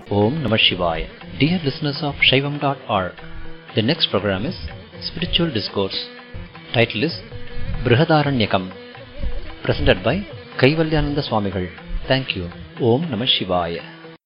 Om Namah Shivaya. Dear listeners of Shaivam.org, the next program is Spiritual Discourse. Title is Brihadaranyakam. Presented by Kaivalyananda Swamigal. Thank you. Om Namah Shivaya.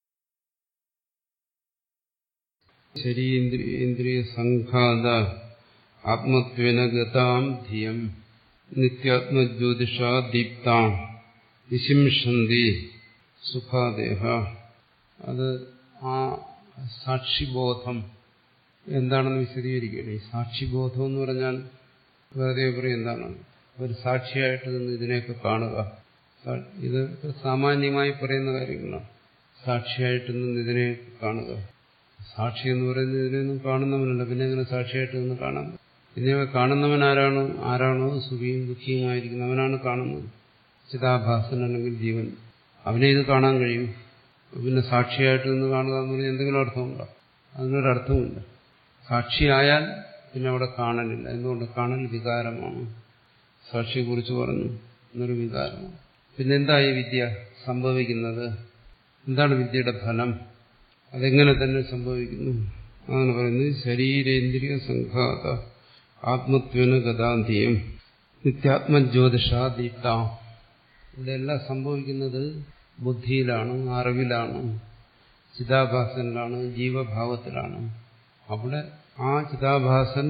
ശരീന്ദ്രിയ സംഘാത ആത്മത്വേന ഗതാം ധിയം നിത്യാത്മജ്യോതിഷാ ദീപ്താം വിശിംഷന്തി സുഖാദേഹ അത് ആ സാക്ഷിബോധം എന്താണെന്ന് വിശദീകരിക്കുകയാണ് ഈ സാക്ഷിബോധം എന്ന് പറഞ്ഞാൽ വെറുതെ പറയും എന്താണ് ഒരു സാക്ഷിയായിട്ട് നിന്ന് ഇതിനെയൊക്കെ കാണുക ഇത് സാമാന്യമായി പറയുന്ന കാര്യങ്ങളാണ് സാക്ഷിയായിട്ട് നിന്ന് ഇതിനെ കാണുക സാക്ഷി എന്ന് പറയുന്നത് ഇതിനൊന്നും കാണുന്നവനല്ല പിന്നെ എങ്ങനെ സാക്ഷിയായിട്ട് നിന്ന് കാണാൻ ഇതിനെ കാണുന്നവൻ ആരാണോ ആരാണോ സുഖിയും ദുഃഖിയുമായിരിക്കുന്നത് അവനാണ് കാണുന്നത് ചിതാഭാസൻ അല്ലെങ്കിൽ ജീവൻ അവനെ ഇത് കാണാൻ കഴിയും പിന്നെ സാക്ഷിയായിട്ട് നിന്ന് കാണുക എന്ന് പറഞ്ഞാൽ എന്തെങ്കിലും അർത്ഥമുണ്ടോ അതിനൊരർത്ഥമില്ല സാക്ഷിയായാൽ പിന്നെ അവിടെ കാണലില്ല എന്തുകൊണ്ട് കാണൽ വികാരമാണ് സാക്ഷിയെക്കുറിച്ച് പറഞ്ഞു എന്നൊരു വികാരമാണ് പിന്നെ എന്താ ഈ വിദ്യ സംഭവിക്കുന്നത് എന്താണ് വിദ്യയുടെ ഫലം അതെങ്ങനെ തന്നെ സംഭവിക്കുന്നു അതാണ് പറയുന്നത് ശരീരേന്ദ്രിയ സംഘാത ആത്മത്വന ഗതാന്തിയം നിത്യാത്മജ്യോതിഷ ദീപ്ത ഇതെല്ലാം സംഭവിക്കുന്നത് ബുദ്ധിയിലാണ് അറിവിലാണ് ചിതാഭാസനിലാണ് ജീവഭാവത്തിലാണ് അവിടെ ആ ചിതാഭാസൻ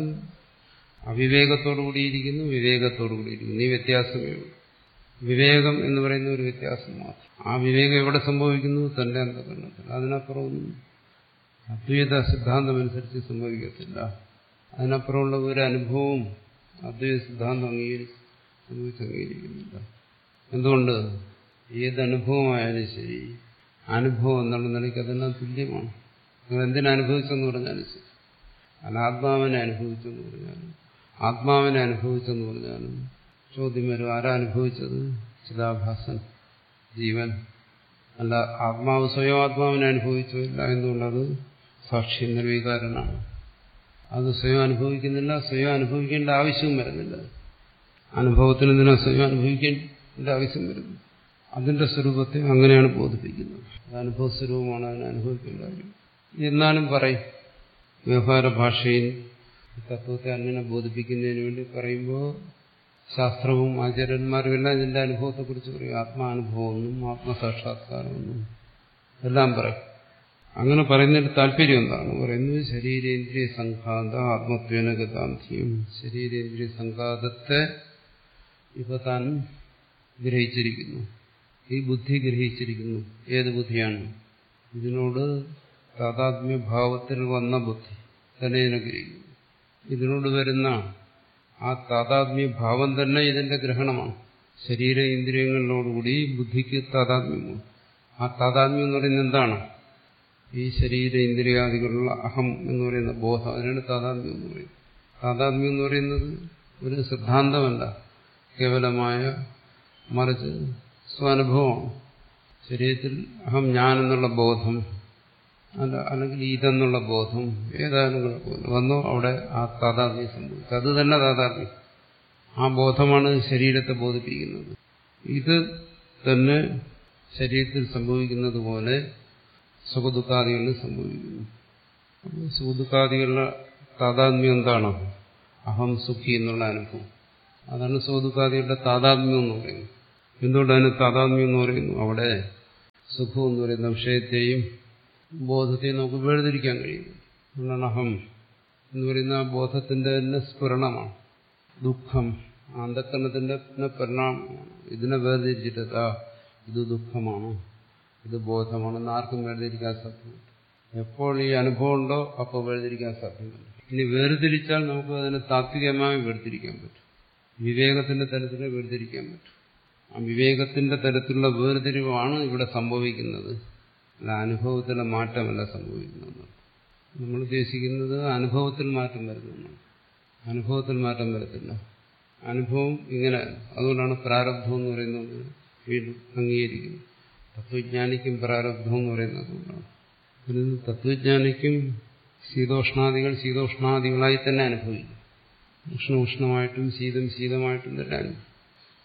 അവിവേകത്തോടുകൂടിയിരിക്കുന്നു വിവേകത്തോടുകൂടിയിരിക്കുന്നു ഈ വ്യത്യാസമേ ഉള്ളൂ വിവേകം എന്ന് പറയുന്ന ഒരു വ്യത്യാസം മാത്രം ആ വിവേകം എവിടെ സംഭവിക്കുന്നു തന്റെ അന്തകരണത്തിൽ അതിനപ്പുറമൊന്നും അദ്വൈത സിദ്ധാന്തം അനുസരിച്ച് സംഭവിക്കത്തില്ല അതിനപ്പുറമുള്ള ഒരു അനുഭവവും അദ്വൈത സിദ്ധാന്തം അംഗീകരിച്ച് സംഭവിച്ച് അംഗീകരിക്കുന്നില്ല എന്തുകൊണ്ട് ഏതനുഭവമായാലും ശരി അനുഭവം എന്നുള്ള നിലയ്ക്ക് അതെല്ലാം തുല്യമാണ് നിങ്ങൾ എന്തിനനുഭവിച്ചെന്ന് പറഞ്ഞാലും ശരി അനാത്മാവിനെ അനുഭവിച്ചെന്ന് പറഞ്ഞാലും ആത്മാവിനെ അനുഭവിച്ചെന്ന് പറഞ്ഞാലും ചോദ്യം വരും ആരാ അനുഭവിച്ചത് ചിതാഭാസൻ ജീവൻ അല്ല ആത്മാവ് സ്വയം ആത്മാവിനെ അനുഭവിച്ചില്ല എന്തുകൊണ്ടത് സാക്ഷി നിർവീകാരനാണ് അത് സ്വയം അനുഭവിക്കുന്നില്ല സ്വയം അനുഭവിക്കേണ്ട ആവശ്യവും വരുന്നില്ല അനുഭവത്തിന് എന്തിനാ സ്വയം അനുഭവിക്കേണ്ട ആവശ്യം വരുന്നു അതിന്റെ സ്വരൂപത്തെ അങ്ങനെയാണ് ബോധിപ്പിക്കുന്നത് അത് അനുഭവ സ്വരൂപമാണ് അതിനെ അനുഭവിക്കേണ്ട കാര്യം എന്നാലും പറയും വ്യവഹാര ഭാഷയിൽ തത്വത്തെ അങ്ങനെ ബോധിപ്പിക്കുന്നതിന് വേണ്ടി പറയുമ്പോൾ ശാസ്ത്രവും ആചാര്യന്മാരും എല്ലാം ഇതിന്റെ അനുഭവത്തെക്കുറിച്ച് പറയും ആത്മാനുഭവമെന്നും ആത്മസാക്ഷാത്കാരമെന്നും എല്ലാം പറയും അങ്ങനെ പറയുന്നതിന്റെ താല്പര്യം എന്താണ് പറയുന്നത് ശരീരേന്ദ്രിയ സംഘാത ആത്മത്വേന ഗതാന്തിയും ശരീരേന്ദ്രിയ സംഘാതത്തെ ഇപ്പൊ താൻ ഗ്രഹിച്ചിരിക്കുന്നു ഈ ബുദ്ധി ഗ്രഹിച്ചിരിക്കുന്നു ഏത് ബുദ്ധിയാണ് ഇതിനോട് താതാത്മ്യഭാവത്തിൽ വന്ന ബുദ്ധി തന്നെ ഇതിനെ ഗ്രഹിക്കുന്നു ഇതിനോട് വരുന്ന ആ താതാത്മ്യ ഭാവം തന്നെ ഇതിന്റെ ഗ്രഹണമാണ് ശരീര ഇന്ദ്രിയങ്ങളിലോടുകൂടി ബുദ്ധിക്ക് താതാത്മ്യമാണ് ആ താതാത്മ്യം എന്ന് പറയുന്നത് എന്താണ് ഈ ശരീര ഇന്ദ്രിയാദികളുള്ള അഹം എന്ന് പറയുന്ന ബോധം അതിനാണ് താതാത്മ്യം എന്ന് പറയുന്നത് താതാത്മ്യം എന്ന് പറയുന്നത് ഒരു സിദ്ധാന്തമല്ല കേവലമായ മറിച്ച് സ്വാനുഭവമാണ് ശരീരത്തിൽ അഹം ഞാൻ എന്നുള്ള ബോധം അല്ല അല്ലെങ്കിൽ ഇതെന്നുള്ള ബോധം ഏതായാലും വന്നോ അവിടെ ആ താതാത്മ്യം സംഭവിച്ചു അത് തന്നെ താതാത്മ്യം ആ ബോധമാണ് ശരീരത്തെ ബോധിപ്പിക്കുന്നത് ഇത് തന്നെ ശരീരത്തിൽ സംഭവിക്കുന്നത് പോലെ സുഖദുഃഖാദികളിൽ സംഭവിക്കുന്നു അപ്പോൾ സുഖദുഃഖാദികളുടെ താതാത്മ്യം എന്താണ് അഹം സുഖി എന്നുള്ള അനുഭവം അതാണ് സുഖദുഃഖാദികളുടെ താതാത്മ്യം എന്ന് പറയുന്നത് എന്തുകൊണ്ട് അതിന് താതാത്മ്യം എന്ന് പറയുന്നു അവിടെ സുഖം എന്ന് പറയുന്ന വിഷയത്തെയും ബോധത്തെ നമുക്ക് വേർതിരിക്കാൻ കഴിയും അതുകൊണ്ടാണ് അഹം എന്ന് പറയുന്ന ആ ബോധത്തിന്റെ തന്നെ സ്ഫുരണമാണ് ദുഃഖം അന്ധക്കരണത്തിന്റെ പരിണാമമാണ് ഇതിനെ വേർതിരിച്ചിട്ട് ഇത് ദുഃഖമാണ് ഇത് ബോധമാണെന്ന് ആർക്കും വേർതിരിക്കാൻ സാധ്യമല്ല എപ്പോൾ ഈ അനുഭവം ഉണ്ടോ അപ്പോൾ വേർതിരിക്കാൻ സാധ്യമല്ല ഇനി വേർതിരിച്ചാൽ നമുക്ക് അതിനെ താത്വികമായി വേർതിരിക്കാൻ പറ്റും വിവേകത്തിന്റെ തലത്തിൽ വേർതിരിക്കാൻ പറ്റും ആ വിവേകത്തിന്റെ തരത്തിലുള്ള വേർതിരിവാണ് ഇവിടെ സംഭവിക്കുന്നത് അല്ല അനുഭവത്തിലെ മാറ്റമല്ല സംഭവിക്കുന്നത് നമ്മൾ ഉദ്ദേശിക്കുന്നത് അനുഭവത്തിൽ മാറ്റം വരുന്നതാണ് അനുഭവത്തിൽ മാറ്റം വരത്തില്ല അനുഭവം ഇങ്ങനെ അതുകൊണ്ടാണ് പ്രാരബ്ധം എന്ന് പറയുന്നത് വീണ്ടും അംഗീകരിക്കുന്നത് തത്വജ്ഞാനിക്കും പ്രാരബ്ധം എന്ന് പറയുന്നത് അതുകൊണ്ടാണ് പിന്നെ തത്വജ്ഞാനിക്കും ശീതോഷ്ണാദികൾ ശീതോഷ്ണാദികളായി തന്നെ അനുഭവിക്കും ഉഷ്ണ ഉഷ്ണമായിട്ടും ശീതം ശീതമായിട്ടും തന്നെ അനുഭവിക്കും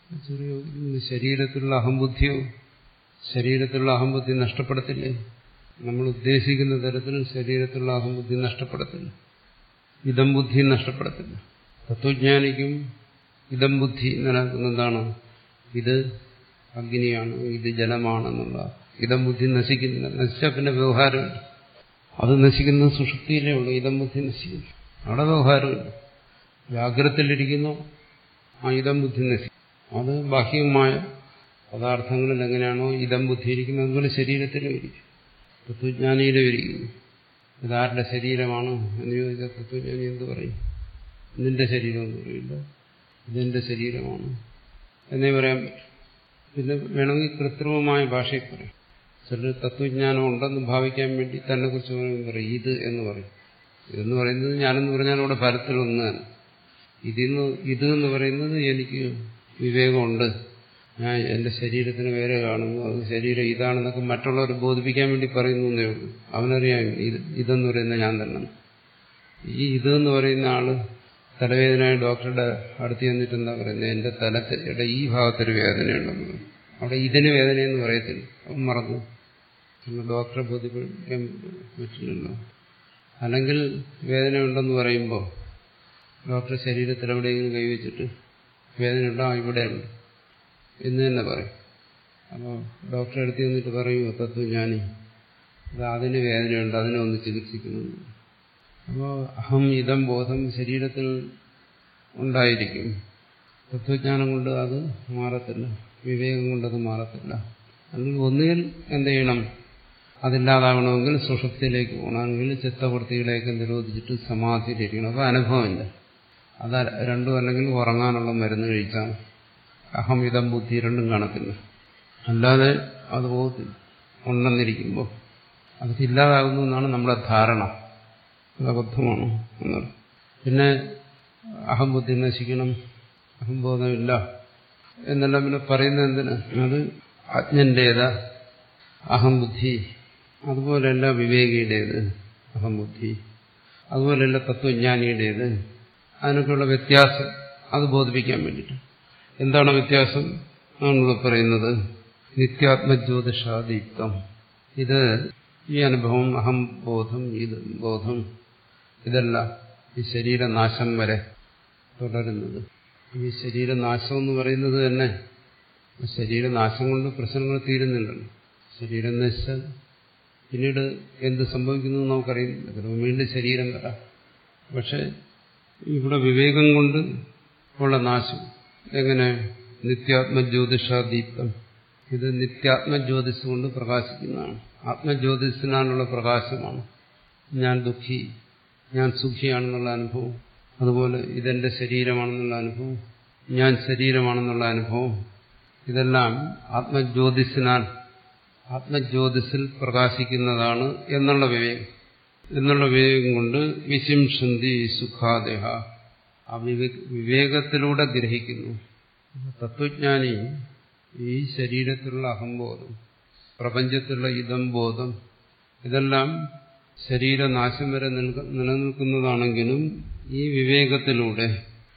ചെറിയ ശരീരത്തിലുള്ള അഹംബുദ്ധിയോ ശരീരത്തിലുള്ള അഹംബുദ്ധി നഷ്ടപ്പെടത്തില്ലേ നമ്മൾ ഉദ്ദേശിക്കുന്ന തരത്തിൽ ശരീരത്തിലുള്ള അഹംബുദ്ധി നഷ്ടപ്പെടത്തില്ല ഇതം ബുദ്ധി നഷ്ടപ്പെടത്തില്ല തത്വജ്ഞാനിക്കും ഇതം ബുദ്ധി നിലനിൽക്കുന്ന എന്താണ് ഇത് അഗ്നിയാണ് ഇത് ജലമാണെന്നുള്ള ഇതം ബുദ്ധി നശിക്കുന്നില്ല നശിച്ചാൽ പിന്നെ വ്യവഹാരമില്ല അത് നശിക്കുന്നത് സുഷുപ്തിയിലേ ഉള്ളൂ ഇതം ബുദ്ധി നശിക്കുന്നു അവിടെ വ്യവഹാരമില്ല ജാഗ്രതയിലിരിക്കുന്നു ആ ഇതം ബുദ്ധി നശിക്കും അത് ബാഹ്യമായ പദാർത്ഥങ്ങളിൽ എങ്ങനെയാണോ ഇതം ബുദ്ധി ഇരിക്കുന്നത് അതുപോലെ ശരീരത്തിലും ഇരിക്കും തത്വജ്ഞാനിയിലും ഇരിക്കുന്നു ഇതാരുടെ ശരീരമാണ് എന്ന് ചോദിച്ചാൽ തത്വജ്ഞാനി എന്ത് പറയും നിന്റെ ശരീരം എന്ന് പറയില്ല ഇതെന്റെ ശരീരമാണ് എന്നേ പറയാൻ പറ്റും പിന്നെ വേണമെങ്കിൽ കൃത്രിമമായ ഭാഷയിൽ പറയും ചിലർ തത്വജ്ഞാനം ഉണ്ടെന്ന് ഭാവിക്കാൻ വേണ്ടി തന്നെ കുറിച്ച് പറയും ഇത് എന്ന് പറയും ഇതെന്ന് പറയുന്നത് ഞാനെന്ന് പറഞ്ഞാൽ അവിടെ ഫലത്തിലൊന്ന് തന്നെ ഇതിന്ന് ഇത് എന്ന് പറയുന്നത് എനിക്ക് വിവേകമുണ്ട് ഞാൻ എന്റെ ശരീരത്തിന് വേറെ കാണുന്നു അത് ശരീരം ഇതാണെന്നൊക്കെ മറ്റുള്ളവരെ ബോധിപ്പിക്കാൻ വേണ്ടി പറയുന്നു എന്നേ ഉള്ളൂ അവനറിയാം ഇത് ഇതെന്ന് പറയുന്ന ഞാൻ തന്നെ ഈ ഇതെന്ന് പറയുന്ന ആള് തലവേദനയായ ഡോക്ടറുടെ അടുത്ത് ചെന്നിട്ട് എന്താ പറയുന്നത് എന്റെ തലയുടെ ഈ ഭാഗത്തൊരു വേദനയുണ്ടെന്ന് അവിടെ ഇതിന് വേദനയെന്ന് പറയത്തില്ല അവൻ മറന്നു പിന്നെ ഡോക്ടറെ ബോധിപ്പിക്കാൻ പറ്റില്ലല്ലോ അല്ലെങ്കിൽ വേദനയുണ്ടെന്ന് പറയുമ്പോൾ ഡോക്ടർ ശരീരത്തിൽ എവിടെയെങ്കിലും കൈവച്ചിട്ട് വേദനയുണ്ടോ ആ ഇവിടെയുണ്ട് എന്ന് തന്നെ പറയും അപ്പോൾ ഡോക്ടറെ അടുത്ത് ചെന്നിട്ട് പറയുമോ തത്വം ഞാനീ അത് അതിന് വേദനയുണ്ട് അതിനെ ഒന്ന് ചികിത്സിക്കുന്നു അപ്പോൾ അഹം ഇതം ബോധം ശരീരത്തിൽ ഉണ്ടായിരിക്കും തത്വജ്ഞാനം കൊണ്ട് അത് മാറത്തില്ല വിവേകം കൊണ്ടത് മാറത്തില്ല അല്ലെങ്കിൽ ഒന്നുകിൽ എന്ത് ചെയ്യണം അതില്ലാതാകണമെങ്കിൽ സുഷുപ്തിയിലേക്ക് പോകണമെങ്കിൽ ചിത്തവൃത്തികളെയൊക്കെ നിരോധിച്ചിട്ട് സമാധിയിലിരിക്കണം അപ്പോൾ അനുഭവമില്ല അത് രണ്ടും അല്ലെങ്കിൽ ഉറങ്ങാനുള്ള മരുന്ന് കഴിച്ചാൽ അഹമിതം ബുദ്ധി രണ്ടും കാണത്തില്ല അല്ലാതെ അത് പോകത്തില്ല ഉണ്ടെന്നിരിക്കുമ്പോൾ അതൊക്കെ ഇല്ലാതാകുന്നു എന്നാണ് നമ്മുടെ ധാരണ അത് അബദ്ധമാണ് എന്നത് പിന്നെ അഹംബുദ്ധി നശിക്കണം അഹംബോധമില്ല എന്നെല്ലാം പിന്നെ പറയുന്നത് എന്തിന് അത് അജ്ഞന്റേത് അഹംബുദ്ധി അതുപോലെയല്ല വിവേകിയുടേത് അഹംബുദ്ധി അതുപോലെയല്ല തത്വജ്ഞാനിയുടേത് അതിനൊക്കെയുള്ള വ്യത്യാസം അത് ബോധിപ്പിക്കാൻ വേണ്ടിയിട്ട് എന്താണ് വ്യത്യാസം നമ്മളിവിടെ പറയുന്നത് നിത്യാത്മജ്യോതിഷാദീപ്തം ഇത് ഈ അനുഭവം അഹം ബോധം ഇത് ബോധം ഇതല്ല ഈ ശരീരനാശം വരെ തുടരുന്നത് ഈ ശരീരനാശം എന്ന് പറയുന്നത് തന്നെ ശരീരനാശം കൊണ്ട് പ്രശ്നങ്ങൾ തീരുന്നില്ലല്ലോ ശരീരം നശിച്ചാൽ പിന്നീട് എന്ത് സംഭവിക്കുന്നു നമുക്കറിയുന്നില്ല ചിലപ്പോൾ വീണ്ടും ശരീരം വരാം പക്ഷെ ഇവിടെ വിവേകം കൊണ്ട് ഉള്ള നാശം എങ്ങനെ നിത്യാത്മജ്യോതിഷാദീപ്തം ഇത് നിത്യാത്മജ്യോതിസ് കൊണ്ട് പ്രകാശിക്കുന്നതാണ് ആത്മജ്യോതിസിനാനുള്ള പ്രകാശമാണ് ഞാൻ ദുഃഖി ഞാൻ സുഖിയാണെന്നുള്ള അനുഭവം അതുപോലെ ഇതെന്റെ ശരീരമാണെന്നുള്ള അനുഭവം ഞാൻ ശരീരമാണെന്നുള്ള അനുഭവം ഇതെല്ലാം ആത്മജ്യോതിസിനാൽ ആത്മജ്യോതിസിൽ പ്രകാശിക്കുന്നതാണ് എന്നുള്ള വിവേകം എന്നുള്ള വിവേകം കൊണ്ട് വിശിംഷന്തി സുഖാദേഹ ആ വിവേകത്തിലൂടെ ഗ്രഹിക്കുന്നു തത്വജ്ഞാനി ഈ ശരീരത്തിലുള്ള അഹംബോധം പ്രപഞ്ചത്തിലുള്ള ഇതം ബോധം ഇതെല്ലാം ശരീരനാശം വരെ നിലനിൽക്കുന്നതാണെങ്കിലും ഈ വിവേകത്തിലൂടെ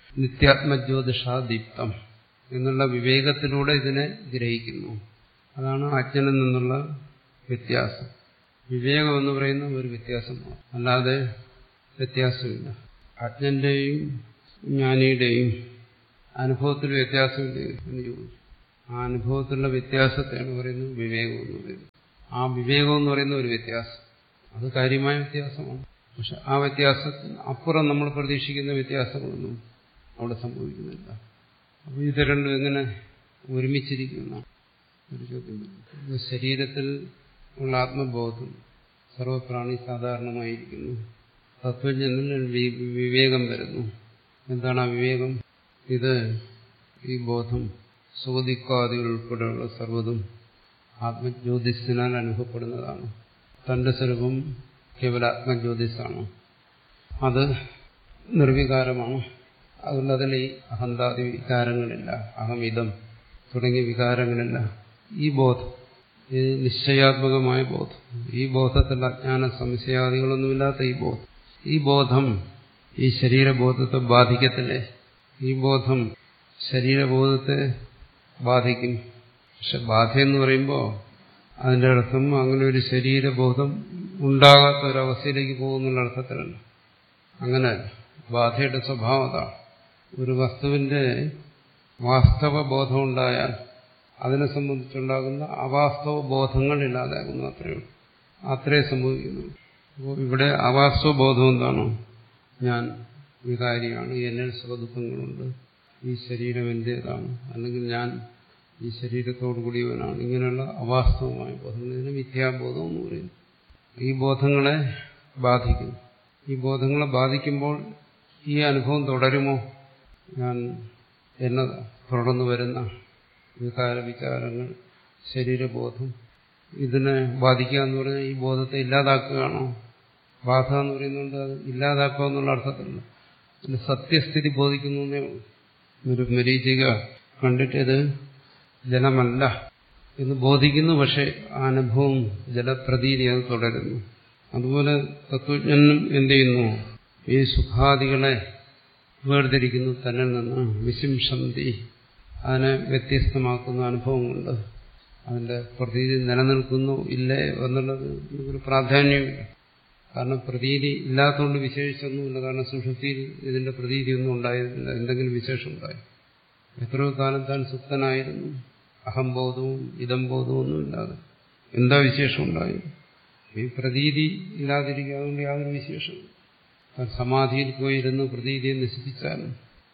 നിത്യാത്മജ്യോതിഷാദീപ്തം എന്നുള്ള വിവേകത്തിലൂടെ ഇതിനെ ഗ്രഹിക്കുന്നു അതാണ് അജ്ഞനിൽ നിന്നുള്ള വ്യത്യാസം വിവേകം എന്ന് പറയുന്ന ഒരു വ്യത്യാസമാണ് അല്ലാതെ വ്യത്യാസമില്ല അജ്ഞന്റെയും ജ്ഞാനിയുടെയും അനുഭവത്തിൽ വ്യത്യാസമില്ല എന്ന് ചോദിച്ചു ആ അനുഭവത്തിലുള്ള വ്യത്യാസത്തെയാണ് പറയുന്നത് വിവേകം എന്ന് പറയുന്നത് ആ വിവേകം എന്ന് പറയുന്ന ഒരു വ്യത്യാസം അത് കാര്യമായ വ്യത്യാസമാണ് പക്ഷെ ആ വ്യത്യാസത്തിന് അപ്പുറം നമ്മൾ പ്രതീക്ഷിക്കുന്ന വ്യത്യാസങ്ങളൊന്നും അവിടെ സംഭവിക്കുന്നില്ല അപ്പോൾ ഇത് രണ്ടും എങ്ങനെ ഒരുമിച്ചിരിക്കുന്ന ഒരു ചോദ്യം ശരീരത്തിൽ ഉള്ള ആത്മബോധം സർവപ്രാണി സാധാരണമായിരിക്കുന്നു തത്വജ്ഞനിൽ വിവേകം വരുന്നു എന്താണ് ആ വിവേകം ഇത് ഈ ബോധം സുഗതിക്കാദികൾ ഉൾപ്പെടെയുള്ള സർവ്വതും ആത്മജ്യോതിസിനാൽ അനുഭവപ്പെടുന്നതാണ് തന്റെ സ്വരൂപം കേവല ആത്മജ്യോതിസാണ് അത് നിർവികാരമാണ് അതുകൊണ്ട് അതിൽ ഈ അഹന്താദി വികാരങ്ങളില്ല അഹമിതം തുടങ്ങിയ വികാരങ്ങളില്ല ഈ ബോധം ഈ നിശ്ചയാത്മകമായ ബോധം ഈ ബോധത്തിൽ അജ്ഞാന സംശയാദികളൊന്നുമില്ലാത്ത ഈ ബോധം ഈ ബോധം ഈ ശരീരബോധത്തെ ബാധിക്കത്തില്ലേ ഈ ബോധം ശരീരബോധത്തെ ബാധിക്കും പക്ഷെ ബാധ എന്ന് പറയുമ്പോൾ അതിന്റെ അർത്ഥം അങ്ങനെ ഒരു ശരീരബോധം ഉണ്ടാകാത്ത ഒരവസ്ഥയിലേക്ക് പോകുന്നുള്ള അർത്ഥത്തിലല്ല അങ്ങനെ ബാധയുടെ സ്വഭാവം അതാണ് ഒരു വസ്തുവിന്റെ വാസ്തവ ബോധം ഉണ്ടായാൽ അതിനെ സംബന്ധിച്ചുണ്ടാകുന്ന അവാസ്തവ ബോധങ്ങൾ ഇല്ലാതാകുന്നു അത്രയേ ഉള്ളൂ അത്രേ സംഭവിക്കുന്നു അപ്പോൾ ഇവിടെ അവാസ്തവ ബോധം എന്താണോ ഞാൻ വികാരിയാണ് എന്നിൽ സുഖദുഃഖങ്ങളുണ്ട് ഈ ശരീരം എന്റേതാണ് അല്ലെങ്കിൽ ഞാൻ ഈ ശരീരത്തോടു കൂടിയവനാണ് ഇങ്ങനെയുള്ള അവാസ്തവമായ ബോധങ്ങൾ ഇതിന് മിഥ്യാബോധം എന്ന് പറയുന്നു ഈ ബോധങ്ങളെ ബാധിക്കുന്നു ഈ ബോധങ്ങളെ ബാധിക്കുമ്പോൾ ഈ അനുഭവം തുടരുമോ ഞാൻ എന്നെ തുടർന്നു വരുന്ന വികാര വിചാരങ്ങൾ ശരീരബോധം ഇതിനെ ബാധിക്കുക എന്ന് പറഞ്ഞാൽ ഈ ബോധത്തെ ഇല്ലാതാക്കുകയാണോ ബാധ എന്ന് പറയുന്നുണ്ട് അത് ഇല്ലാതാക്കുക എന്നുള്ള അർത്ഥത്തിലല്ല പിന്നെ സത്യസ്ഥിതി ബോധിക്കുന്നു എന്നേ ഉള്ളൂ ഒരു മരീചിക കണ്ടിട്ടത് ജലമല്ല എന്ന് ബോധിക്കുന്നു പക്ഷെ ആ അനുഭവം ജലപ്രതീതി അത് തുടരുന്നു അതുപോലെ തത്വജ്ഞനും എന്ത് ചെയ്യുന്നു ഈ സുഖാദികളെ വേർതിരിക്കുന്നു തന്നിൽ നിന്ന് വിശിംശന്തി അതിനെ വ്യത്യസ്തമാക്കുന്ന അനുഭവം കൊണ്ട് അതിന്റെ പ്രതീതി നിലനിൽക്കുന്നു ഇല്ലേ എന്നുള്ളത് ഒരു പ്രാധാന്യമില്ല കാരണം പ്രതീതി ഇല്ലാത്തതുകൊണ്ട് വിശേഷിച്ചൊന്നുമില്ല കാരണം സുഷുപ്തിയിൽ ഇതിന്റെ പ്രതീതിയൊന്നും ഉണ്ടായിരുന്നില്ല എന്തെങ്കിലും വിശേഷം ഉണ്ടായി എത്രയോ കാലം താൻ സുപ്തനായിരുന്നു അഹംബോധവും ഇതംബോധവും ഒന്നും ഇല്ലാതെ എന്താ വിശേഷം ഉണ്ടായി ഈ പ്രതീതി ഇല്ലാതിരിക്കുക അതുകൊണ്ട് യാതൊരു വിശേഷം താൻ സമാധിയിൽ പോയിരുന്ന് പ്രതീതിയെ നശിപ്പിച്ചാലും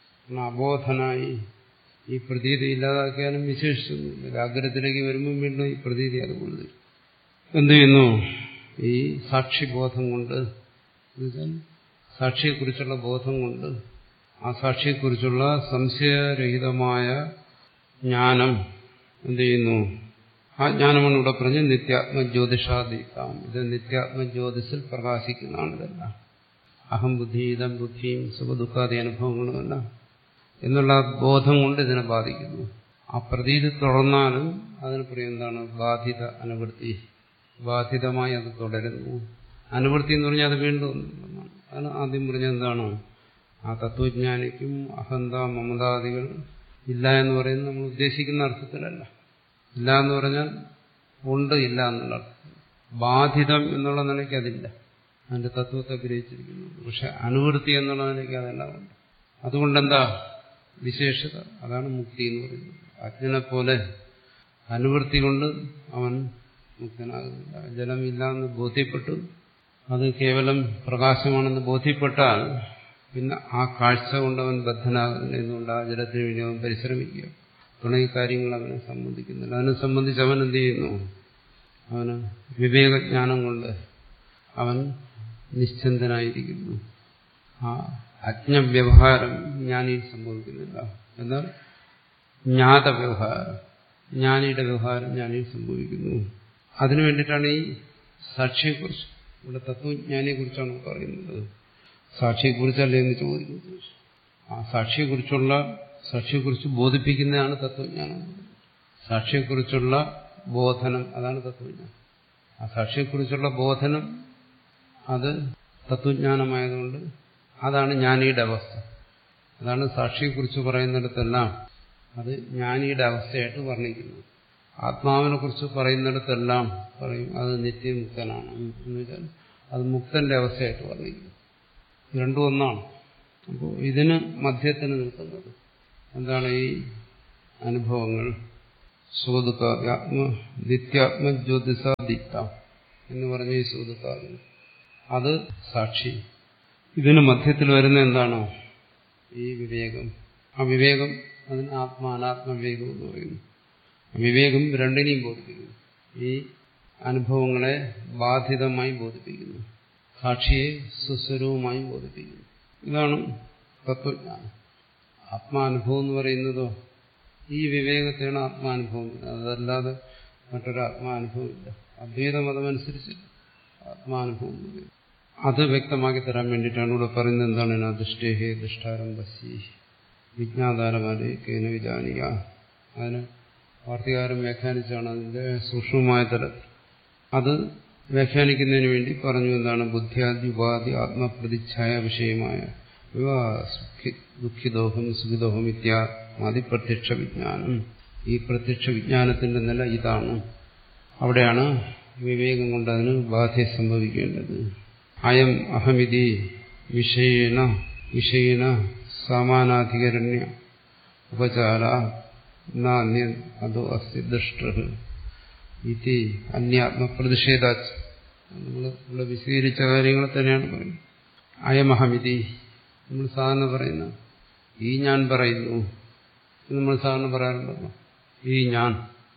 അബോധനായി ഈ പ്രതീതി ഇല്ലാതാക്കിയാലും വിശേഷിച്ചൊന്നുമില്ല ജാഗ്രതത്തിലേക്ക് വരുമ്പോൾ വീണ്ടും ഈ പ്രതീതി അതുപോലെ എന്ത് ചെയ്യുന്നു ഈ സാക്ഷിബോധം കൊണ്ട് എന്നുവെച്ചാൽ സാക്ഷിയെക്കുറിച്ചുള്ള ബോധം കൊണ്ട് ആ സാക്ഷിയെക്കുറിച്ചുള്ള സംശയരഹിതമായ ജ്ഞാനം എന്ത് ചെയ്യുന്നു ആ ജ്ഞാനമാണ് ഇവിടെ പറഞ്ഞ് നിത്യാത്മജ്യോതിഷാദീക്കാം ഇത് നിത്യാത്മജ്യോതിസിൽ പ്രകാശിക്കുന്നതാണ് ഇതെല്ലാം അഹം ബുദ്ധി ഇതം ബുദ്ധിയും സുഖദുഃഖാദി അനുഭവങ്ങളുമല്ല എന്നുള്ള ബോധം കൊണ്ട് ഇതിനെ ബാധിക്കുന്നു ആ പ്രതീതി തുടർന്നാലും അതിന് പറയും എന്താണ് ബാധിത അനുവൃത്തി ബാധിതമായി അത് തുടരുന്നു അനുവൃത്തി എന്ന് പറഞ്ഞാൽ അത് വീണ്ടും അതാണ് ആദ്യം പറഞ്ഞത് എന്താണ് ആ തത്വജ്ഞാനിക്കും അഹന്ത മമതാദികൾ ഇല്ല എന്ന് പറയുന്നത് നമ്മൾ ഉദ്ദേശിക്കുന്ന അർത്ഥത്തിലല്ല ഇല്ല എന്ന് പറഞ്ഞാൽ ഉണ്ട് ഇല്ല എന്നുള്ള അർത്ഥത്തിൽ ബാധിതം എന്നുള്ള നിലയ്ക്ക് അതില്ല അതിന്റെ തത്വത്തെ ഗ്രഹിച്ചിരിക്കുന്നു പക്ഷെ അനുവൃത്തി എന്നുള്ള നിലയ്ക്ക് അതെല്ലാം ഉണ്ട് അതുകൊണ്ടെന്താ വിശേഷത അതാണ് മുക്തി എന്ന് പറയുന്നത് അജ്ഞനെ പോലെ അനുവൃത്തി കൊണ്ട് അവൻ മുക്തനാകുന്നില്ല ജലമില്ല എന്ന് ബോധ്യപ്പെട്ടു അത് കേവലം പ്രകാശമാണെന്ന് ബോധ്യപ്പെട്ടാൽ പിന്നെ ആ കാഴ്ച കൊണ്ട് അവൻ ബദ്ധനാകുന്നില്ല എന്നുകൊണ്ട് ആ ജലത്തിന് വേണ്ടി അവൻ പരിശ്രമിക്കുക തുടങ്ങിയ കാര്യങ്ങൾ അവനെ സംബന്ധിക്കുന്നില്ല അതിനെ സംബന്ധിച്ച് അവൻ എന്ത് ചെയ്യുന്നു അവന് വിവേകജ്ഞാനം കൊണ്ട് അവൻ നിശ്ചന്തനായിരിക്കുന്നു ആ അജ്ഞവ്യവഹാരം ജ്ഞാനിയിൽ സംഭവിക്കുന്നില്ല എന്നാൽ ജ്ഞാത വ്യവഹാരം ജ്ഞാനിയുടെ വ്യവഹാരം ജ്ഞാനിയിൽ സംഭവിക്കുന്നു അതിനു വേണ്ടിയിട്ടാണ് ഈ സാക്ഷിയെക്കുറിച്ച് ഇവിടെ തത്വജ്ഞാനിയെക്കുറിച്ചാണ് പറയുന്നത് സാക്ഷിയെക്കുറിച്ചല്ലേ എന്ന് ചോദിക്കുന്നത് ആ സാക്ഷിയെക്കുറിച്ചുള്ള സാക്ഷിയെക്കുറിച്ച് ബോധിപ്പിക്കുന്നതാണ് തത്വജ്ഞാനം സാക്ഷിയെക്കുറിച്ചുള്ള ബോധനം അതാണ് തത്വജ്ഞാനം ആ സാക്ഷിയെക്കുറിച്ചുള്ള ബോധനം അത് തത്വജ്ഞാനമായതുകൊണ്ട് അതാണ് ജ്ഞാനിയുടെ അവസ്ഥ അതാണ് സാക്ഷിയെക്കുറിച്ച് പറയുന്നിടത്തെല്ലാം അത് ജ്ഞാനിയുടെ അവസ്ഥയായിട്ട് വർണ്ണിക്കുന്നു ആത്മാവിനെ കുറിച്ച് പറയുന്നിടത്തെല്ലാം പറയും അത് നിത്യമുക്തനാണ് എന്ന് വെച്ചാൽ അത് മുക്തന്റെ അവസ്ഥയായിട്ട് വർണ്ണിക്കുന്നു രണ്ടും ഒന്നാണ് അപ്പോൾ ഇതിന് മധ്യത്തിന് നിൽക്കുന്നത് എന്താണ് ഈ അനുഭവങ്ങൾ സുഖദുഃഖാത്മ നിത്യാത്മജ്യോതിസാദിത്ത എന്ന് പറഞ്ഞ ഈ സുഖദുഃഖാത്മ അത് സാക്ഷി ഇതിന് മധ്യത്തിൽ വരുന്ന എന്താണോ ഈ വിവേകം ആ വിവേകം അതിന് ആത്മാനാത്മ വിവേകം എന്ന് പറയുന്നു വിവേകം രണ്ടിനെയും ബോധിപ്പിക്കുന്നു ഈ അനുഭവങ്ങളെ ബാധിതമായി ബോധിപ്പിക്കുന്നു സാക്ഷിയെ സുസ്വരവുമായി ബോധിപ്പിക്കുന്നു ഇതാണ് തത്വജ്ഞാനം ആത്മാനുഭവം എന്ന് പറയുന്നതോ ഈ വിവേകത്തെയാണ് ആത്മാനുഭവം അതല്ലാതെ മറ്റൊരു ആത്മാനുഭവമില്ല അദ്വൈത മതമനുസരിച്ച് ആത്മാനുഭവം എന്ന് പറയുന്നത് അത് വ്യക്തമാക്കി തരാൻ വേണ്ടിയിട്ടാണ് ഇവിടെ പറയുന്നത് എന്താണ് ദുഷ്ടേഹേ ദുഷ്ടാരം പശി വിജ്ഞാതാരമാരെ കേന വിജാനിക അതിന് വാർത്തകാരം വ്യാഖ്യാനിച്ചാണ് അതിന്റെ സൂക്ഷ്മമായ തലത്തിൽ അത് വ്യാഖ്യാനിക്കുന്നതിന് വേണ്ടി പറഞ്ഞു എന്താണ് ബുദ്ധിയാദി ഉപാധി ആത്മപ്രതിച്ഛായ വിഷയമായ ദുഃഖിദോഹം സുഖിദോഹം ഇത്യാദി പ്രത്യക്ഷ വിജ്ഞാനം ഈ പ്രത്യക്ഷ വിജ്ഞാനത്തിന്റെ നില ഇതാണ് അവിടെയാണ് വിവേകം കൊണ്ട് അതിന് ബാധ്യ സംഭവിക്കേണ്ടത് അയം അഹമിതി വിഷയേന വിഷയേന സമാനാധികരണ്യ ഉപചാര നാന്യ അതോ അസ്തി ദുഷ്ട ഇതി അന്യാത്മപ്രതിഷേധാച്ച് നമ്മൾ ഇവിടെ വിശദീകരിച്ച കാര്യങ്ങൾ തന്നെയാണ് പറയുന്നത് അയമഹമിതി നമ്മൾ സാധാരണ പറയുന്ന ഈ ഞാൻ പറയുന്നു നമ്മൾ സാധാരണ പറയാറുണ്ടല്ലോ ഈ ഞാൻ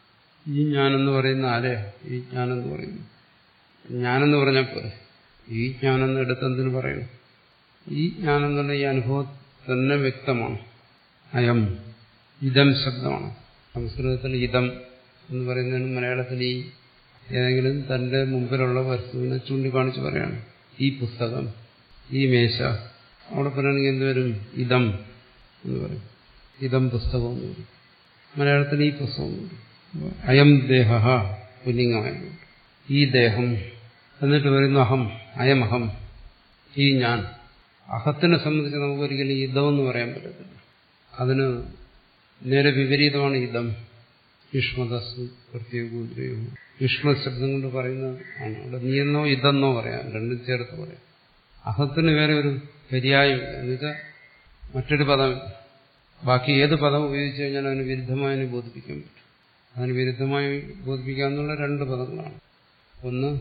ഈ ഞാനെന്ന് പറയുന്ന ആരെ ഈ ഞാനെന്ന് പറയുന്നു ഞാനെന്ന് പറഞ്ഞപ്പോൾ ഈ ഞാനെന്ന് എടുത്തെന്തിന് പറയണം ഈ ഞാനെന്നുള്ള ഈ അനുഭവം തന്നെ വ്യക്തമാണ് അയം ഇതം ശബ്ദമാണ് സംസ്കൃതത്തിൽ ഇതം എന്ന് പറയുന്നതിന് മലയാളത്തിൽ ഈ ഏതെങ്കിലും തന്റെ മുമ്പിലുള്ള വസ്തുവിനെ ചൂണ്ടിക്കാണിച്ച് പറയാണ് ഈ പുസ്തകം ഈ മേശ അവിടെ പറയുകയാണെങ്കിൽ എന്തുവരും ഇതം എന്ന് പറയും ഇതം പുസ്തകം എന്ന് പറയും മലയാളത്തിൽ ഈ പുസ്തകം അയം ദേഹ പുല്ലിംഗമായിരുന്നു ഈ ദേഹം എന്നിട്ട് വരുന്നു അഹം അയമഹം ഈ ഞാൻ അഹത്തിനെ സംബന്ധിച്ച് നമുക്ക് ഒരിക്കലും ഇതമെന്ന് പറയാൻ പറ്റത്തില്ല അതിന് നേരെ വിപരീതമാണ് ഇതം യുഷ്മദസ് പ്രത്യേകവും യുഷ്മ ശബ്ദം കൊണ്ട് പറയുന്ന ആണ് അവിടെ നീയെന്നോ ഇതെന്നോ പറയാം രണ്ടും ചേർത്ത് പറയാം അഹത്തിന് വേറെ ഒരു പര്യായം എന്നുവെച്ചാൽ മറ്റൊരു പദം ബാക്കി ഏത് പദം ഉപയോഗിച്ചു കഴിഞ്ഞാൽ അതിന് വിരുദ്ധമായി അതിനെ ബോധിപ്പിക്കാൻ പറ്റും അതിന് വിരുദ്ധമായി ബോധിപ്പിക്കാന്നുള്ള രണ്ട് പദങ്ങളാണ് ഒന്ന്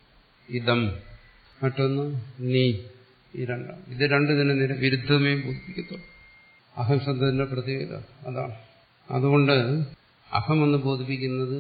ഇതം മറ്റൊന്ന് നീ ഈ രണ്ടാണ് ഇത് രണ്ടു തന്നെ നിര വിരുദ്ധമേ ബോധിപ്പിക്കത്തുള്ളൂ അഹം ശബ്ദത്തിന്റെ പ്രത്യേകത അതാണ് അതുകൊണ്ട് അഹമെന്ന് ബോധിപ്പിക്കുന്നത്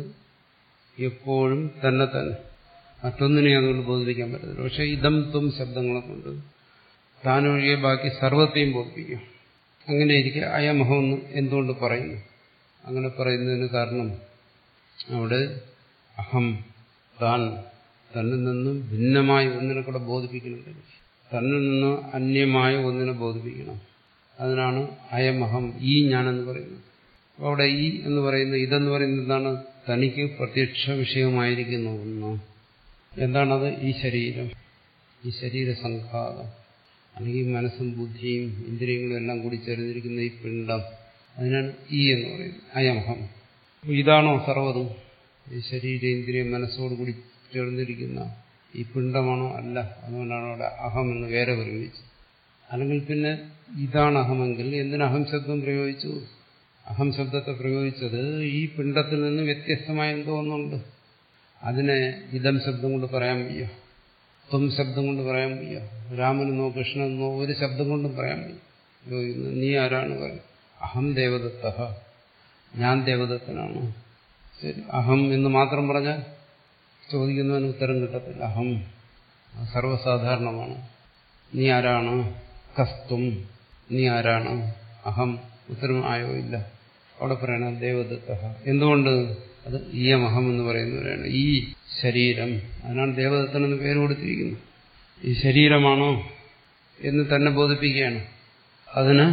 എപ്പോഴും തന്നെ തന്നെ മറ്റൊന്നിനെ അതുകൊണ്ട് ബോധിപ്പിക്കാൻ പറ്റത്തില്ല പക്ഷെ ഇതം ത്വം ശബ്ദങ്ങളെ കൊണ്ട് താനൊഴികെ ബാക്കി സർവത്തെയും ബോധിപ്പിക്കും അങ്ങനെ ഇരിക്കെ അയമഹമെന്ന് എന്തുകൊണ്ട് പറയുന്നു അങ്ങനെ പറയുന്നതിന് കാരണം അവിടെ അഹം താൻ തന്നിൽ നിന്നും ഭിന്നമായ ഒന്നിനെ കൂടെ ബോധിപ്പിക്കുന്നുണ്ട് തന്നിൽ നിന്ന് അന്യമായ ഒന്നിനെ ബോധിപ്പിക്കണം അതിനാണ് അയമഹം ഈ ഞാനെന്ന് പറയുന്നത് അപ്പോൾ അവിടെ ഈ എന്ന് പറയുന്നത് ഇതെന്ന് പറയുന്നത് എന്താണ് തനിക്ക് പ്രത്യക്ഷ വിഷയമായിരിക്കുന്ന ഒന്ന് എന്താണത് ഈ ശരീരം ഈ ശരീരസംഘാതം അല്ലെങ്കിൽ മനസ്സും ബുദ്ധിയും ഇന്ദ്രിയങ്ങളും എല്ലാം കൂടി ചേർന്നിരിക്കുന്ന ഈ പിണ്ഡം അതിനാണ് ഈ എന്ന് പറയുന്നത് അയമഹം ഇതാണോ സർവ്വതും ഈ ശരീരേന്ദ്രിയ മനസ്സോടുകൂടി ചേർന്നിരിക്കുന്ന ഈ പിണ്ഡമാണോ അല്ല അതുകൊണ്ടാണ് അവിടെ അഹം എന്ന് വേറെ പ്രയോഗിച്ചത് അല്ലെങ്കിൽ പിന്നെ ഇതാണ് അഹമെങ്കിൽ എന്തിന് അഹം ശബ്ദം പ്രയോഗിച്ചു അഹം ശബ്ദത്തെ പ്രയോഗിച്ചത് ഈ പിണ്ഡത്തിൽ നിന്ന് വ്യത്യസ്തമായ എന്തോ ഒന്നുണ്ട് അതിനെ ഇതം ശബ്ദം കൊണ്ട് പറയാൻ വയ്യ ത്വം ശബ്ദം കൊണ്ട് പറയാൻ വയ്യ രാമനെന്നോ കൃഷ്ണനെന്നോ ഒരു ശബ്ദം കൊണ്ടും പറയാൻ വയ്യ നീ ആരാണ് പറയും അഹം ദേവദത്ത ഞാൻ ദേവദത്തനാണ് ശരി അഹം എന്ന് മാത്രം പറഞ്ഞാൽ ചോദിക്കുന്നതിന് ഉത്തരം കിട്ടത്തില്ല അഹം സർവ്വസാധാരണമാണ് നീ ആരാണ് കസ്തും നീ ആരാണ് അഹം ഉത്തരം ആയോ ഇല്ല അവിടെ പറയണ ദേവദത്ത എന്തുകൊണ്ട് അത് ഈയമഹം എന്ന് പറയുന്നവരാണ് ഈ ശരീരം അതിനാണ് ദേവദത്തൻ എന്ന് പേര് കൊടുത്തിരിക്കുന്നത് ഈ ശരീരമാണോ എന്ന് തന്നെ ബോധിപ്പിക്കുകയാണ് അതിന്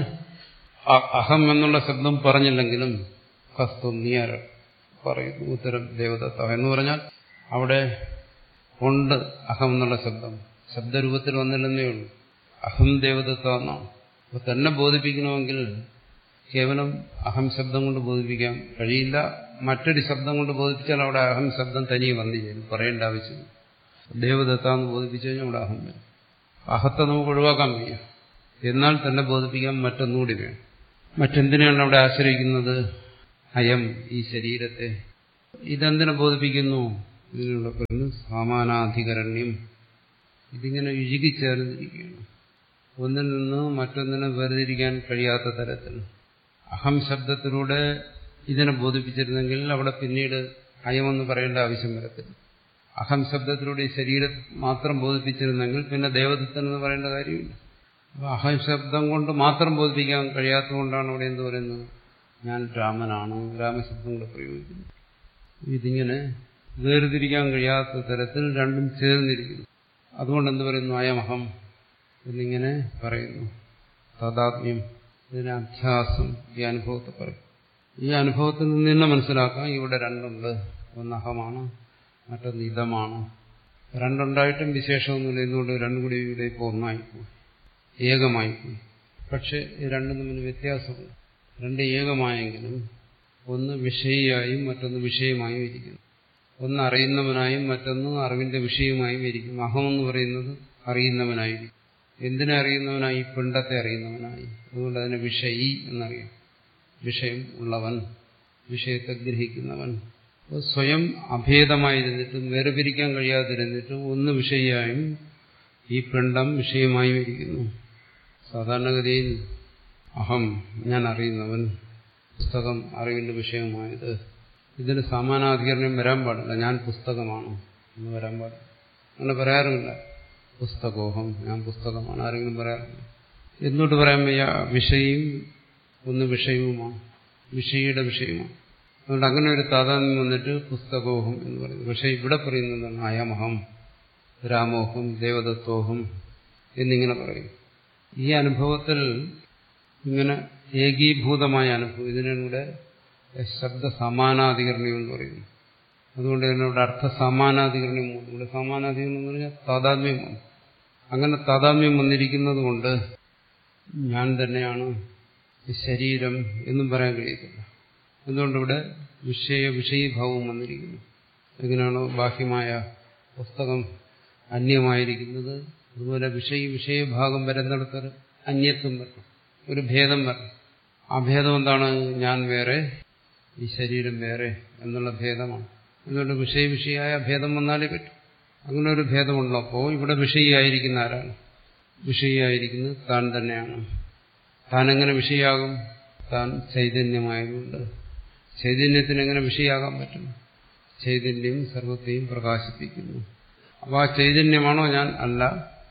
അഹം എന്നുള്ള ശബ്ദം പറഞ്ഞില്ലെങ്കിലും കസ്തു നീ ആരാ പറയുന്നു ഉത്തരം ദേവദത്ത എന്ന് പറഞ്ഞാൽ അവിടെ ഉണ്ട് അഹം എന്നുള്ള ശബ്ദം ശബ്ദരൂപത്തിൽ വന്നില്ലെന്നേ ഉള്ളൂ അഹം ദേവദത്ത എന്നാണ് അപ്പൊ തന്നെ ബോധിപ്പിക്കണമെങ്കിൽ കേവലം അഹം ശബ്ദം കൊണ്ട് ബോധിപ്പിക്കാൻ കഴിയില്ല മറ്റൊരു ശബ്ദം കൊണ്ട് ബോധിപ്പിച്ചാൽ അവിടെ അഹം ശബ്ദം തനിയെ വന്നു ചേരും പറയേണ്ട ആവശ്യമില്ല ദേവദത്ത എന്ന് ബോധിപ്പിച്ചു കഴിഞ്ഞാൽ അവിടെ അഹം വരും അഹത്തെ നമുക്ക് ഒഴിവാക്കാൻ വയ്യ എന്നാൽ തന്നെ ബോധിപ്പിക്കാൻ മറ്റൊന്നുകൂടി വേണം മറ്റെന്തിനാണ് അവിടെ ആശ്രയിക്കുന്നത് അയം ഈ ശരീരത്തെ ഇതെന്തിനെ ബോധിപ്പിക്കുന്നു ഇതിനുള്ള പറയുന്നു സമാനാധികരണ്യം ഇതിങ്ങനെ ഇഴുകിച്ചേർന്നിരിക്കുകയാണ് ഒന്നിൽ നിന്ന് മറ്റൊന്നിനെ വേർതിരിക്കാൻ കഴിയാത്ത തരത്തിൽ അഹം ശബ്ദത്തിലൂടെ ഇതിനെ ബോധിപ്പിച്ചിരുന്നെങ്കിൽ അവിടെ പിന്നീട് അയമെന്ന് പറയേണ്ട ആവശ്യം വരത്തില്ല അഹം ശബ്ദത്തിലൂടെ ഈ ശരീരം മാത്രം ബോധിപ്പിച്ചിരുന്നെങ്കിൽ പിന്നെ ദേവദത്തൻ എന്ന് പറയേണ്ട കാര്യമില്ല അപ്പോൾ അഹം ശബ്ദം കൊണ്ട് മാത്രം ബോധിപ്പിക്കാൻ കഴിയാത്തതുകൊണ്ടാണ് അവിടെ എന്ത് പറയുന്നത് ഞാൻ രാമനാണ് രാമശബ്ദം കൂടെ പ്രയോഗിക്കുന്നത് ഇതിങ്ങനെ വേർതിരിക്കാൻ കഴിയാത്ത തരത്തിൽ രണ്ടും ചേർന്നിരിക്കുന്നു അതുകൊണ്ട് എന്ത് പറയുന്നു അയമഹം എന്നിങ്ങനെ പറയുന്നു താതാത്മ്യം ഇതിന് അധ്യാസം ഈ അനുഭവത്തെ പറയും ഈ അനുഭവത്തിൽ നിന്ന് തന്നെ മനസ്സിലാക്കാം ഇവിടെ രണ്ടുണ്ട് ഒന്ന് അഹമാണ് മറ്റൊന്ന് ഇതമാണ് രണ്ടുണ്ടായിട്ടും വിശേഷമൊന്നുമില്ല എന്തുകൊണ്ട് രണ്ടും കൂടി ഇവിടെ ഇപ്പോൾ ഒന്നായിപ്പോയി ഏകമായിപ്പോയി പക്ഷെ രണ്ടും തമ്മിൽ വ്യത്യാസമുണ്ട് രണ്ട് ഏകമായെങ്കിലും ഒന്ന് വിഷയിയായും മറ്റൊന്ന് വിഷയമായും ഇരിക്കുന്നു ഒന്ന് അറിയുന്നവനായും മറ്റൊന്ന് അറിവിന്റെ വിഷയമായും ഇരിക്കും അഹമെന്ന് പറയുന്നത് അറിയുന്നവനായിരിക്കും എന്തിനെ അറിയുന്നവനായി പിണ്ടത്തെ അറിയുന്നവനായി അതുകൊണ്ട് അതിനെ വിഷയി എന്നറിയാം വിഷയം ഉള്ളവൻ വിഷയത്തെ ഗ്രഹിക്കുന്നവൻ സ്വയം അഭേദമായിരുന്നിട്ടും വേർപിരിക്കാൻ കഴിയാതിരുന്നിട്ടും ഒന്ന് വിഷയായും ഈ പിണ്ടം വിഷയമായും ഇരിക്കുന്നു സാധാരണഗതിയിൽ അഹം ഞാൻ അറിയുന്നവൻ പുസ്തകം അറിവിന്റെ വിഷയമായത് ഇതിന് സമാനാധികരണം വരാൻ പാടില്ല ഞാൻ പുസ്തകമാണ് എന്ന് വരാൻ പാടില്ല അങ്ങനെ പറയാറുമില്ല പുസ്തകോഹം ഞാൻ പുസ്തകമാണ് ആരെങ്കിലും പറയാറില്ല എന്തുകൊണ്ട് പറയാൻ വയ്യ വിഷയും ഒന്ന് വിഷയവുമാണ് വിഷയുടെ വിഷയമാണ് അതുകൊണ്ട് അങ്ങനെ ഒരു താതാത്മ്യം വന്നിട്ട് പുസ്തകോഹം എന്ന് പറയുന്നു പക്ഷെ ഇവിടെ പറയുന്നതാണ് അയമഹം രാമോഹം ദേവദത്തോഹം എന്നിങ്ങനെ പറയും ഈ അനുഭവത്തിൽ ഇങ്ങനെ ഏകീഭൂതമായ അനുഭവം ഇതിനൂടെ ശബ്ദ സമാനാധികരണം എന്ന് പറയുന്നു അതുകൊണ്ട് ഇതിനോട് അർത്ഥ സമാനാധികരണം ഇവിടെ സമാനാധികരണം എന്ന് പറഞ്ഞാൽ താതാത്മ്യം വന്നു അങ്ങനെ താതാത്മ്യം വന്നിരിക്കുന്നത് കൊണ്ട് ഞാൻ തന്നെയാണ് ഈ ശരീരം എന്നും പറയാൻ കഴിയത്തില്ല എന്തുകൊണ്ടിവിടെ വിഷയ വിഷയീഭാവം വന്നിരിക്കുന്നു എങ്ങനെയാണോ ബാഹ്യമായ പുസ്തകം അന്യമായിരിക്കുന്നത് അതുപോലെ വിഷയ വിഷയഭാഗം വരുന്നിടത്തൊരു അന്യത്വം വരണം ഒരു ഭേദം വരണം ആ ഭേദം എന്താണ് ഞാൻ വേറെ ഈ ശരീരം വേറെ എന്നുള്ള ഭേദമാണ് അതുകൊണ്ട് വിഷയ വിഷയായ ഭേദം വന്നാലേ പറ്റും അങ്ങനെ ഒരു ഭേദമുള്ളപ്പോൾ ഇവിടെ വിഷയിയായിരിക്കുന്ന ആരാണ് വിഷയിയായിരിക്കുന്നത് താൻ തന്നെയാണ് താൻ എങ്ങനെ വിഷയാകും താൻ ചൈതന്യമായതുകൊണ്ട് ചൈതന്യത്തിന് എങ്ങനെ വിഷയാകാൻ പറ്റും ചൈതന്യം സർവത്തെയും പ്രകാശിപ്പിക്കുന്നു അപ്പോൾ ആ ചൈതന്യമാണോ ഞാൻ അല്ല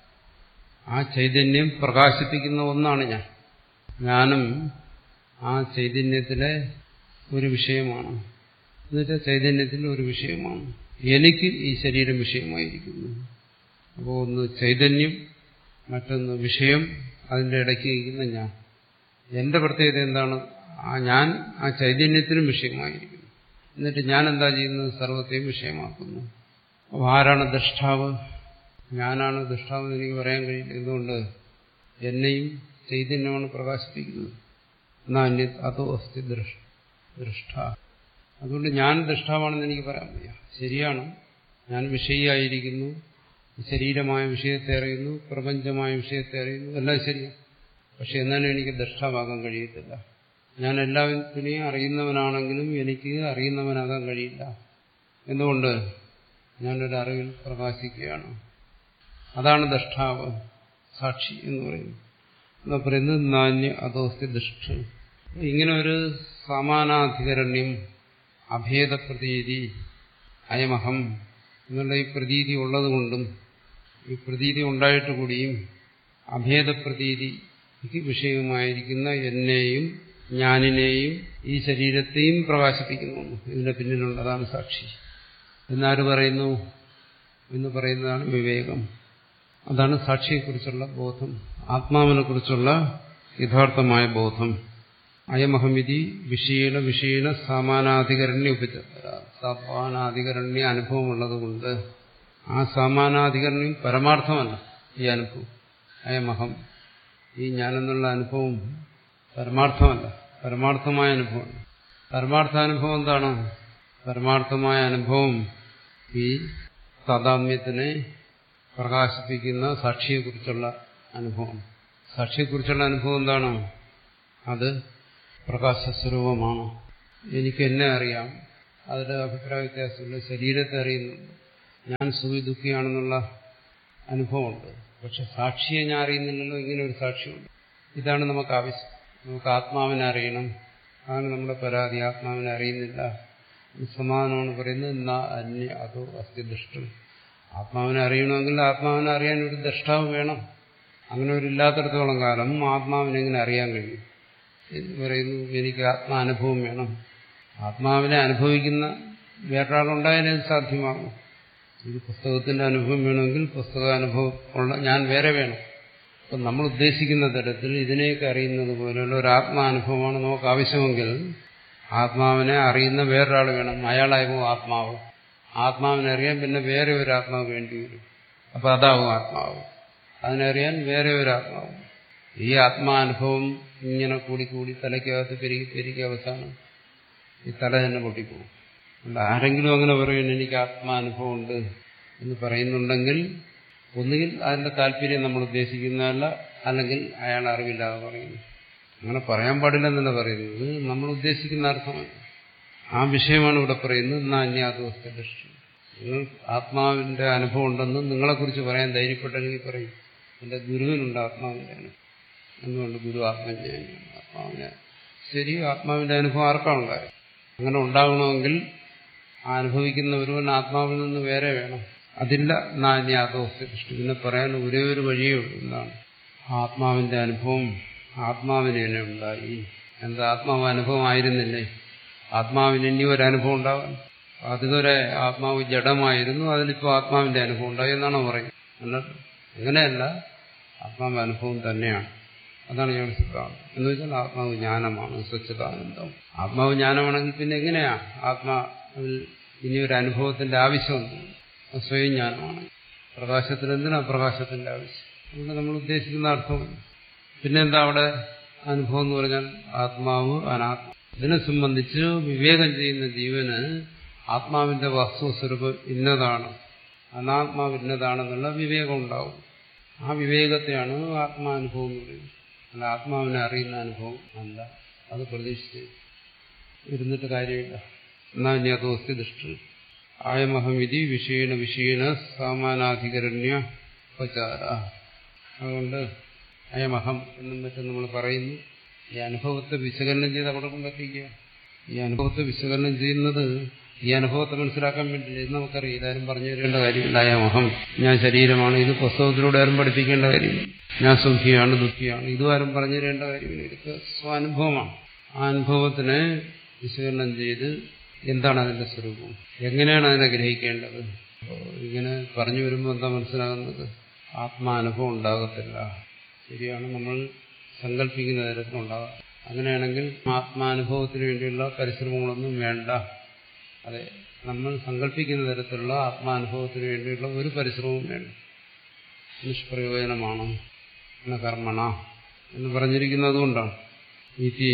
ആ ചൈതന്യം പ്രകാശിപ്പിക്കുന്ന ഒന്നാണ് ഞാൻ ഞാനും ആ ചൈതന്യത്തിലെ ഒരു വിഷയമാണ് എന്നുവെച്ചാൽ ചൈതന്യത്തിൻ്റെ ഒരു വിഷയമാണ് എനിക്ക് ഈ ശരീരം വിഷയമായിരിക്കുന്നു അപ്പോൾ ഒന്ന് ചൈതന്യം മറ്റൊന്ന് വിഷയം അതിൻ്റെ ഇടയ്ക്ക് ഇരിക്കുന്ന ഞാൻ എന്റെ പ്രത്യേകത എന്താണ് ആ ഞാൻ ആ ചൈതന്യത്തിനും വിഷയമായിരിക്കുന്നു എന്നിട്ട് ഞാൻ എന്താ ചെയ്യുന്നത് സർവത്തെയും വിഷയമാക്കുന്നു അപ്പോൾ ആരാണ് ദൃഷ്ടാവ് ഞാനാണ് ദൃഷ്ടാവ് എന്ന് എനിക്ക് പറയാൻ കഴിയില്ല എന്തുകൊണ്ട് എന്നെയും ചൈതന്യമാണ് പ്രകാശിപ്പിക്കുന്നത് എന്നാ അന്യ അതോ അസ്ഥി ദൃഷ്ട അതുകൊണ്ട് ഞാൻ ദൃഷ്ടാവാണെന്ന് എനിക്ക് പറയാൻ വയ്യ ശരിയാണ് ഞാൻ വിഷയിയായിരിക്കുന്നു ശരീരമായ വിഷയത്തെ അറിയുന്നു പ്രപഞ്ചമായ വിഷയത്തെ അറിയുന്നു എല്ലാം ശരിയാണ് പക്ഷെ എന്നാലും എനിക്ക് ദൃഷ്ടാവാകാൻ കഴിയത്തില്ല ഞാൻ എല്ലാത്തിനെയും അറിയുന്നവനാണെങ്കിലും എനിക്ക് അറിയുന്നവനാകാൻ കഴിയില്ല എന്തുകൊണ്ട് ഞാനൊരു അറിവിൽ പ്രകാശിക്കുകയാണ് അതാണ് ദൃഷ്ടാവ് സാക്ഷി എന്ന് പറയുന്നത് എന്നാ പറയുന്നത് നാന്യ അതോസ്തി ദുഷ്ട ഇങ്ങനെ ഒരു സമാനാധികരണ്യം അഭേദപ്രതീതി അയമഹം എന്നുള്ള ഈ പ്രതീതി ഉള്ളതുകൊണ്ടും ഈ പ്രതീതി ഉണ്ടായിട്ട് കൂടിയും അഭേദപ്രതീതിക്ക് വിഷയമായിരിക്കുന്ന എന്നെയും ഞാനിനെയും ഈ ശരീരത്തെയും പ്രകാശിപ്പിക്കുന്നു ഇതിന്റെ പിന്നിലുള്ളതാണ് സാക്ഷി എന്നാര് പറയുന്നു എന്ന് പറയുന്നതാണ് വിവേകം അതാണ് സാക്ഷിയെക്കുറിച്ചുള്ള ബോധം ആത്മാവിനെ കുറിച്ചുള്ള യഥാർത്ഥമായ ബോധം അയമഹമിതി വിഷയണ വിഷയണ സമാനാധികരണ്യ ഉപച സമാനാധികരണ്യ അനുഭവമുള്ളതുകൊണ്ട് ആ സമാനാധികരണ്യം പരമാർത്ഥമല്ല ഈ അനുഭവം അയമഹം ഈ ഞാനെന്നുള്ള അനുഭവം പരമാർത്ഥമല്ല പരമാർത്ഥമായ അനുഭവമാണ് പരമാർത്ഥാനുഭവം എന്താണ് പരമാർത്ഥമായ അനുഭവം ഈ താതാത്മ്യത്തിനെ പ്രകാശിപ്പിക്കുന്ന സാക്ഷിയെക്കുറിച്ചുള്ള അനുഭവം സാക്ഷിയെക്കുറിച്ചുള്ള അനുഭവം എന്താണ് അത് പ്രകാശസ്വരൂപമാണ് എനിക്ക് എന്നെ അറിയാം അതിന്റെ അഭിപ്രായ വ്യത്യാസമുണ്ട് ശരീരത്തെ അറിയുന്നുണ്ട് ഞാൻ സുഖി ദുഃഖിയാണെന്നുള്ള അനുഭവമുണ്ട് പക്ഷെ സാക്ഷിയെ ഞാൻ അറിയുന്നില്ലല്ലോ ഇങ്ങനെ ഒരു സാക്ഷിയുണ്ട് ഇതാണ് നമുക്ക് ആവശ്യം നമുക്ക് ആത്മാവിനെ അറിയണം അതാണ് നമ്മുടെ പരാതി ആത്മാവിനെ അറിയുന്നില്ല സമാധാനമാണ് പറയുന്നത് എന്നാ അന്യ അതോ അസ്ഥി ദുഷ്ടം ആത്മാവിനെ അറിയണമെങ്കിൽ ആത്മാവിനെ അറിയാൻ ഒരു ദൃഷ്ടാവ് വേണം അങ്ങനെ ഒരു ഇല്ലാത്തടത്തോളം കാലം ആത്മാവിനെ എങ്ങനെ അറിയാൻ കഴിയും എന്ന് പറയുന്നു എനിക്ക് ആത്മാനുഭവം വേണം ആത്മാവിനെ അനുഭവിക്കുന്ന വേറൊരാളുണ്ടായാലേ അത് സാധ്യമാകും ഇത് പുസ്തകത്തിന്റെ അനുഭവം വേണമെങ്കിൽ പുസ്തകാനുഭവം ഉള്ള ഞാൻ വേറെ വേണം അപ്പം നമ്മൾ ഉദ്ദേശിക്കുന്ന തരത്തിൽ ഇതിനെയൊക്കെ അറിയുന്നത് പോലെയുള്ള ഒരു ആത്മാനുഭവമാണ് നമുക്ക് ആവശ്യമെങ്കിൽ ആത്മാവിനെ അറിയുന്ന വേറൊരാൾ വേണം അയാളാകും ആത്മാവ് ആത്മാവിനെ അറിയാൻ പിന്നെ വേറെ ഒരു ആത്മാവ് വേണ്ടി വരും അപ്പം അതാവും ആത്മാവ് അതിനറിയാൻ വേറെ ഒരു ആത്മാവ് ഈ ആത്മാനുഭവം ഇങ്ങനെ കൂടി കൂടി തലയ്ക്കകത്ത് പെരുകി പെരുകി അവസാനം ഈ തല തന്നെ പൊട്ടിപ്പോകും അല്ല ആരെങ്കിലും അങ്ങനെ പറയുന്നു എനിക്ക് ആത്മാനുഭവമുണ്ട് എന്ന് പറയുന്നുണ്ടെങ്കിൽ ഒന്നുകിൽ അതിന്റെ താല്പര്യം നമ്മൾ ഉദ്ദേശിക്കുന്നതല്ല അല്ലെങ്കിൽ അയാൾ അറിവില്ലാതെ പറയുന്നു അങ്ങനെ പറയാൻ പാടില്ലെന്നല്ല പറയുന്നത് നമ്മൾ ഉദ്ദേശിക്കുന്ന അർത്ഥമാണ് ആ വിഷയമാണ് ഇവിടെ പറയുന്നത് നാന്യാദോസ്ത ദൃഷ്ടി നിങ്ങൾ ആത്മാവിന്റെ അനുഭവം ഉണ്ടെന്ന് നിങ്ങളെക്കുറിച്ച് പറയാൻ ധൈര്യപ്പെട്ടെങ്കിൽ പറയും എന്റെ ഗുരുവിനുണ്ട് ആത്മാവിന്റെ അനുഭവം എന്തുകൊണ്ട് ഗുരു ആത്മജ്ഞാനിയാണ് ആത്മാവിനെ ശരി ആത്മാവിന്റെ അനുഭവം ആർക്കാണുണ്ടായത് അങ്ങനെ ഉണ്ടാകണമെങ്കിൽ ആ അനുഭവിക്കുന്ന ഒരുവൻ ആത്മാവിൽ നിന്ന് വേറെ വേണം അതില്ല നാന്യാദോസ്ത ദൃഷ്ടി പിന്നെ പറയാൻ ഒരേ ഒരു വഴിയേ ഉള്ളൂ എന്താണ് ആത്മാവിന്റെ അനുഭവം ആത്മാവിന് തന്നെ ഉണ്ടായി എന്താ ആത്മാവ് അനുഭവമായിരുന്നില്ലേ ആത്മാവിന് ഇനി ഒരു അനുഭവം ഉണ്ടാവാൻ അതുവരെ ആത്മാവ് ജഡമായിരുന്നു അതിലിപ്പോൾ ആത്മാവിന്റെ അനുഭവം ഉണ്ടായി എന്നാണോ പറയുന്നത് അല്ല അങ്ങനെയല്ല ആത്മാവ് അനുഭവം തന്നെയാണ് അതാണ് ഞങ്ങളുടെ സിദ്ധാന്തം എന്ന് വെച്ചാൽ ആത്മാവ് ജ്ഞാനമാണ് സ്വച്ഛതാനന്ദം ആത്മാവ് ജ്ഞാനമാണെങ്കിൽ പിന്നെ എങ്ങനെയാ ആത്മാവിൽ ഇനി ഒരു അനുഭവത്തിന്റെ ആവശ്യമൊന്നും അത് സ്വയം ജ്ഞാനമാണ് പ്രകാശത്തിന് എന്തിനാ പ്രകാശത്തിന്റെ ആവശ്യം അതുകൊണ്ട് നമ്മൾ ഉദ്ദേശിക്കുന്ന അർത്ഥം പിന്നെന്താ അവിടെ അനുഭവം എന്ന് പറഞ്ഞാൽ ആത്മാവ് അനാത്മ ഇതിനെ സംബന്ധിച്ച് വിവേകം ചെയ്യുന്ന ജീവന് ആത്മാവിന്റെ വസ്തുസ്വരൂപം ഇന്നതാണ് അനാത്മാവ് ഇന്നതാണെന്നുള്ള വിവേകം ഉണ്ടാവും ആ വിവേകത്തെയാണ് ആത്മാനുഭവം എന്ന് പറയുന്നത് അല്ല ആത്മാവിനെ അറിയുന്ന അനുഭവം അല്ല അത് പ്രതീക്ഷിച്ച് ഇരുന്നിട്ട് കാര്യമില്ല എന്നാ ഇനി അത് വസ്തു ദൃഷ്ടി ആയമഹമിതി വിഷയണ വിഷയണ സാമാനാധികരണ്യ ഉപചാര അതുകൊണ്ട് അയമഹം എന്നും മറ്റും നമ്മൾ പറയുന്നു ഈ അനുഭവത്തെ വിശകലനം ചെയ്ത് അവിടെ കൊണ്ടെത്തിക്കുക ഈ അനുഭവത്തെ വിശകലനം ചെയ്യുന്നത് ഈ അനുഭവത്തെ മനസ്സിലാക്കാൻ വേണ്ടിയില്ല ഇത് നമുക്കറിയാം ഇതാരും പറഞ്ഞു തരേണ്ട കാര്യമില്ല അയമഹം ഞാൻ ശരീരമാണ് ഇത് പുസ്തകത്തിലൂടെ ആരും പഠിപ്പിക്കേണ്ട കാര്യമില്ല ഞാൻ സുഖിയാണ് ദുഃഖിയാണ് ഇതും ആരും പറഞ്ഞു തരേണ്ട കാര്യമില്ല ഇതൊക്കെ സ്വാനുഭവമാണ് ആ അനുഭവത്തിനെ വിശകലനം ചെയ്ത് എന്താണ് അതിന്റെ സ്വരൂപം എങ്ങനെയാണ് അതിനെ ഗ്രഹിക്കേണ്ടത് ഇങ്ങനെ പറഞ്ഞു വരുമ്പോൾ എന്താ മനസ്സിലാകുന്നത് ആത്മാനുഭവം ഉണ്ടാകത്തില്ല ശരിയാണ് നമ്മൾ സങ്കല്പിക്കുന്ന തരത്തിലുണ്ടാകാം അങ്ങനെയാണെങ്കിൽ ആത്മാനുഭവത്തിന് വേണ്ടിയുള്ള പരിശ്രമങ്ങളൊന്നും വേണ്ട അതെ നമ്മൾ സങ്കല്പിക്കുന്ന തരത്തിലുള്ള ആത്മാനുഭവത്തിന് വേണ്ടിയുള്ള ഒരു പരിശ്രമവും വേണ്ട നിഷ്പ്രയോജനമാണ് എന്ന കർമ്മണ എന്ന് പറഞ്ഞിരിക്കുന്നത് കൊണ്ടാണ് ഈ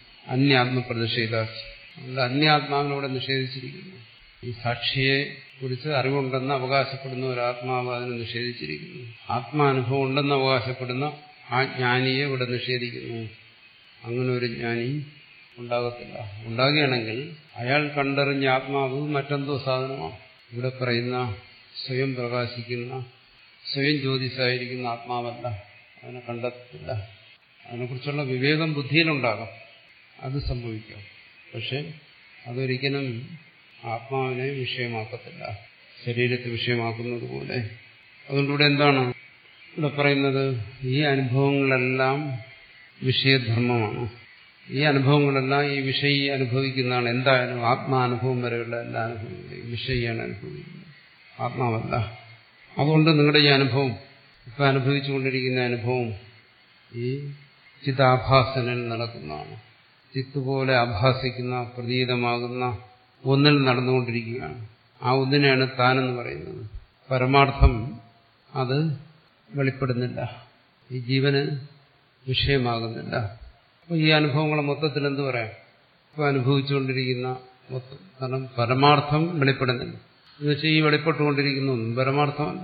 അന്യാത്മപ്രതിഷേധാച്ചി അതുകൊണ്ട് അന്യാത്മാവിനോടെ നിഷേധിച്ചിരിക്കുന്നു ഈ സാക്ഷിയെ കുറിച്ച് അറിവുണ്ടെന്ന് അവകാശപ്പെടുന്ന ഒരു ആത്മാവ് അതിനെ നിഷേധിച്ചിരിക്കുന്നു ആത്മാനുഭവം ഉണ്ടെന്ന് അവകാശപ്പെടുന്ന ആ ജ്ഞാനിയെ ഇവിടെ നിഷേധിക്കുന്നു അങ്ങനെ ഒരു ജ്ഞാനി ഉണ്ടാകത്തില്ല ഉണ്ടാകുകയാണെങ്കിൽ അയാൾ കണ്ടറിഞ്ഞ ആത്മാവ് മറ്റെന്തോ സാധനമാണ് ഇവിടെ പറയുന്ന സ്വയം പ്രകാശിക്കുന്ന സ്വയം ജ്യോതിസായിരിക്കുന്ന ആത്മാവല്ല അതിനെ കണ്ടെത്തില്ല അതിനെക്കുറിച്ചുള്ള വിവേകം ബുദ്ധിയിലുണ്ടാകാം അത് സംഭവിക്കാം പക്ഷെ അതൊരിക്കലും ആത്മാവിനെ വിഷയമാക്കത്തില്ല ശരീരത്തെ വിഷയമാക്കുന്നത് പോലെ അതുകൊണ്ട് ഇവിടെ എന്താണ് ഇവിടെ പറയുന്നത് ഈ അനുഭവങ്ങളെല്ലാം വിഷയധർമ്മമാണ് ഈ അനുഭവങ്ങളെല്ലാം ഈ വിഷയി അനുഭവിക്കുന്നതാണ് എന്തായാലും ആത്മാനുഭവം വരെയുള്ള എല്ലാ അനുഭവങ്ങളും വിഷയിയാണ് അനുഭവിക്കുന്നത് ആത്മാവല്ല അതുകൊണ്ട് നിങ്ങളുടെ ഈ അനുഭവം ഇപ്പൊ അനുഭവിച്ചുകൊണ്ടിരിക്കുന്ന അനുഭവം ഈ ചിതാഭാസനിൽ നടക്കുന്നതാണ് ചിത്ത് പോലെ ആഭാസിക്കുന്ന പ്രതീതമാകുന്ന ഒന്നിൽ നടന്നുകൊണ്ടിരിക്കുകയാണ് ആ ഒന്നിനെയാണ് താനെന്ന് പറയുന്നത് പരമാർത്ഥം അത് വെളിപ്പെടുന്നില്ല ഈ ജീവന് വിഷയമാകുന്നില്ല അപ്പോൾ ഈ അനുഭവങ്ങളെ മൊത്തത്തിൽ എന്ത് പറയാം ഇപ്പോൾ അനുഭവിച്ചുകൊണ്ടിരിക്കുന്ന മൊത്തം കാരണം പരമാർത്ഥം വെളിപ്പെടുന്നില്ല എന്നുവെച്ചാൽ ഈ വെളിപ്പെട്ടുകൊണ്ടിരിക്കുന്ന ഒന്നും പരമാർത്ഥമല്ല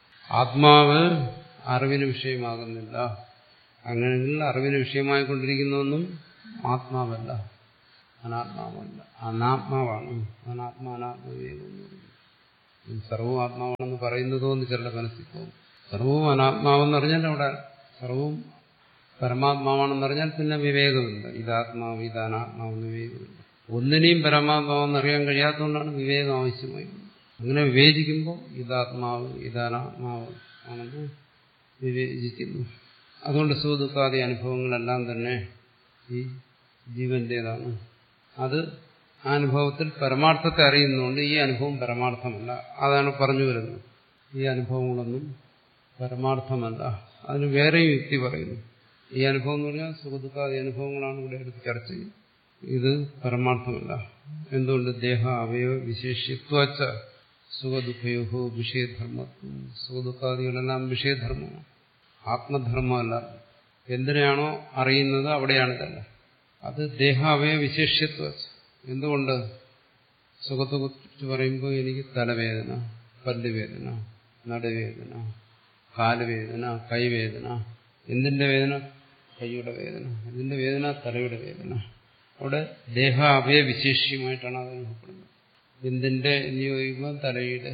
ആത്മാവ് അറിവിന് വിഷയമാകുന്നില്ല അങ്ങനെയെങ്കിൽ അറിവിന് വിഷയമായിക്കൊണ്ടിരിക്കുന്ന ഒന്നും ആത്മാവല്ല അനാത്മാവല്ല അനാത്മാവാണ് അനാത്മാ അനാത്മ വിവേകം എന്ന് പറയുന്നത് സർവവും ആത്മാവാണെന്ന് പറയുന്നതോ എന്ന് ചില മനസ്സിൽ പോകും സർവവും അനാത്മാവെന്ന് പറഞ്ഞാൽ അവിടെ സർവവും പരമാത്മാവാണെന്ന് പറഞ്ഞാൽ പിന്നെ വിവേകമില്ല ഇതാത്മാവ് ഇതാനാത്മാവെന്ന് വിവേകമില്ല ഒന്നിനെയും പരമാത്മാവെന്ന് അറിയാൻ കഴിയാത്തതുകൊണ്ടാണ് വിവേകം ആവശ്യമായി അങ്ങനെ വിവേചിക്കുമ്പോൾ ഇതാത്മാവ് ഇതാനാത്മാവ് ആണെന്ന് വിവേചിക്കുന്നു അതുകൊണ്ട് സുഖദുഃഖാദി അനുഭവങ്ങളെല്ലാം തന്നെ ഈ ജീവന്റേതാണ് അത് ആ അനുഭവത്തിൽ പരമാർത്ഥത്തെ അറിയുന്നതുകൊണ്ട് ഈ അനുഭവം പരമാർത്ഥമല്ല അതാണ് പറഞ്ഞു വരുന്നത് ഈ അനുഭവങ്ങളൊന്നും പരമാർത്ഥമല്ല അതിന് വേറെയും യുക്തി പറയുന്നു ഈ അനുഭവം എന്ന് പറഞ്ഞാൽ സുഖദുഃഖാദി അനുഭവങ്ങളാണ് ഇവിടെ എടുത്ത് ചർച്ച ചെയ്യുന്നത് ഇത് പരമാർത്ഥമല്ല എന്തുകൊണ്ട് ദേഹ അവയവ വിശേഷിത്വച്ച സുഖദുഃഖയോഹോ വിഷയധർമ്മത്വം സുഖദുഃഖാദികളെല്ലാം വിഷയധർമ്മമാണ് ആത്മധർമ്മമല്ല എന്തിനാണോ അറിയുന്നത് അവിടെയാണിതല്ല അത് ദേഹാവയ വിശേഷ്യത്വ എന്തുകൊണ്ട് സുഖത്തെക്കുറിച്ച് പറയുമ്പോൾ എനിക്ക് തലവേദന പല്ലുവേദന നടുവേദന കാലുവേദന കൈവേദന എന്തിന്റെ വേദന കൈയുടെ വേദന എന്തിന്റെ വേദന തലയുടെ വേദന അവിടെ ദേഹ അവയവിശേഷ്യമായിട്ടാണ് അത് അനുഭവപ്പെടുന്നത് എന്തിന്റെ എന്ന് ചോദിക്കുമ്പോൾ തലയുടെ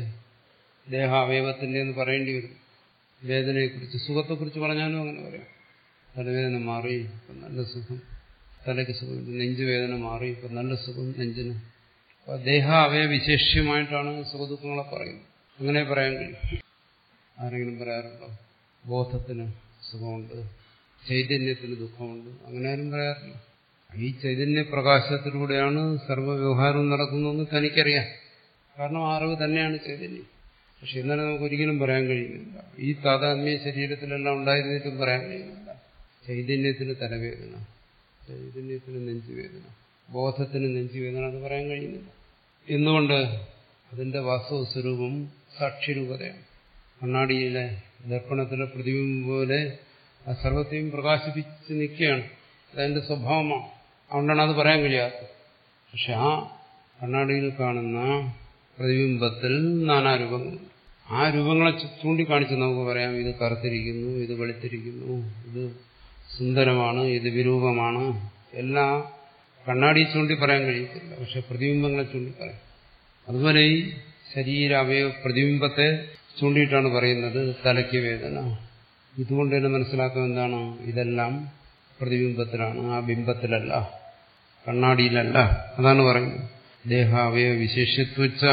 ദേഹ അവയവത്തിന്റെ എന്ന് പറയേണ്ടി വരും വേദനയെക്കുറിച്ച് സുഖത്തെക്കുറിച്ച് പറഞ്ഞാലും അങ്ങനെ പറയാം തലവേദന മാറി ഇപ്പം നല്ല സുഖം തലയ്ക്ക് സുഖം നെഞ്ചുവേദന മാറി ഇപ്പം നല്ല സുഖം നെഞ്ചിന് അപ്പോൾ ദേഹ അവയവിശേഷ്യമായിട്ടാണ് സുഖദുഃഖങ്ങളെ പറയുന്നത് അങ്ങനെ പറയാൻ കഴിയും ആരെങ്കിലും പറയാറുണ്ടോ ബോധത്തിന് സുഖമുണ്ട് ചൈതന്യത്തിന് ദുഃഖമുണ്ട് അങ്ങനെ ആരും പറയാറില്ല ഈ ചൈതന്യ പ്രകാശത്തിലൂടെയാണ് സർവ്വവ്യവഹാരവും നടക്കുന്നതെന്ന് തനിക്കറിയാം കാരണം ആ അറിവ് തന്നെയാണ് ചൈതന്യം പക്ഷെ എന്നാലും നമുക്ക് ഒരിക്കലും പറയാൻ കഴിയുന്നില്ല ഈ താതാത്മ്യ ശരീരത്തിലെല്ലാം ഉണ്ടായിരുന്നിട്ടും പറയാൻ കഴിയുന്നില്ല ചൈതന്യത്തിന് തലവേദന ചൈതന്യത്തിന് നെഞ്ചുവേദന ബോധത്തിന് നെഞ്ചുവേദന അത് പറയാൻ കഴിയുന്നില്ല എന്തുകൊണ്ട് അതിന്റെ വാസ്തവ സ്വരൂപം സാക്ഷിരൂപതയാണ് കണ്ണാടിയിലെ ദർപ്പണത്തിലെ പ്രതിബിംബം പോലെ ആ സർവത്തെയും പ്രകാശിപ്പിച്ച് നിൽക്കുകയാണ് അതതിന്റെ സ്വഭാവമാണ് അതുകൊണ്ടാണ് അത് പറയാൻ കഴിയാത്തത് പക്ഷെ ആ കണ്ണാടിയിൽ കാണുന്ന പ്രതിബിംബത്തിൽ നാനാരൂപങ്ങളുണ്ട് ആ രൂപങ്ങളെ ചൂണ്ടിക്കാണിച്ച് നമുക്ക് പറയാം ഇത് കറുത്തിരിക്കുന്നു ഇത് വെളുത്തിരിക്കുന്നു ഇത് സുന്ദരമാണ് ഇത് വിരൂപമാണ് എല്ലാം കണ്ണാടി ചൂണ്ടി പറയാൻ കഴിയത്തില്ല പക്ഷെ പ്രതിബിംബങ്ങളെ ചൂണ്ടി പറയാം അതുപോലെ ഈ ശരീരാവയവ പ്രതിബിംബത്തെ ചൂണ്ടിയിട്ടാണ് പറയുന്നത് തലയ്ക്ക് വേദന ഇതുകൊണ്ട് തന്നെ മനസ്സിലാക്കുക എന്താണ് ഇതെല്ലാം പ്രതിബിംബത്തിലാണ് ആ ബിംബത്തിലല്ല കണ്ണാടിയിലല്ല അതാണ് പറയുന്നത് ദേഹാവയവ വിശേഷത്വച്ച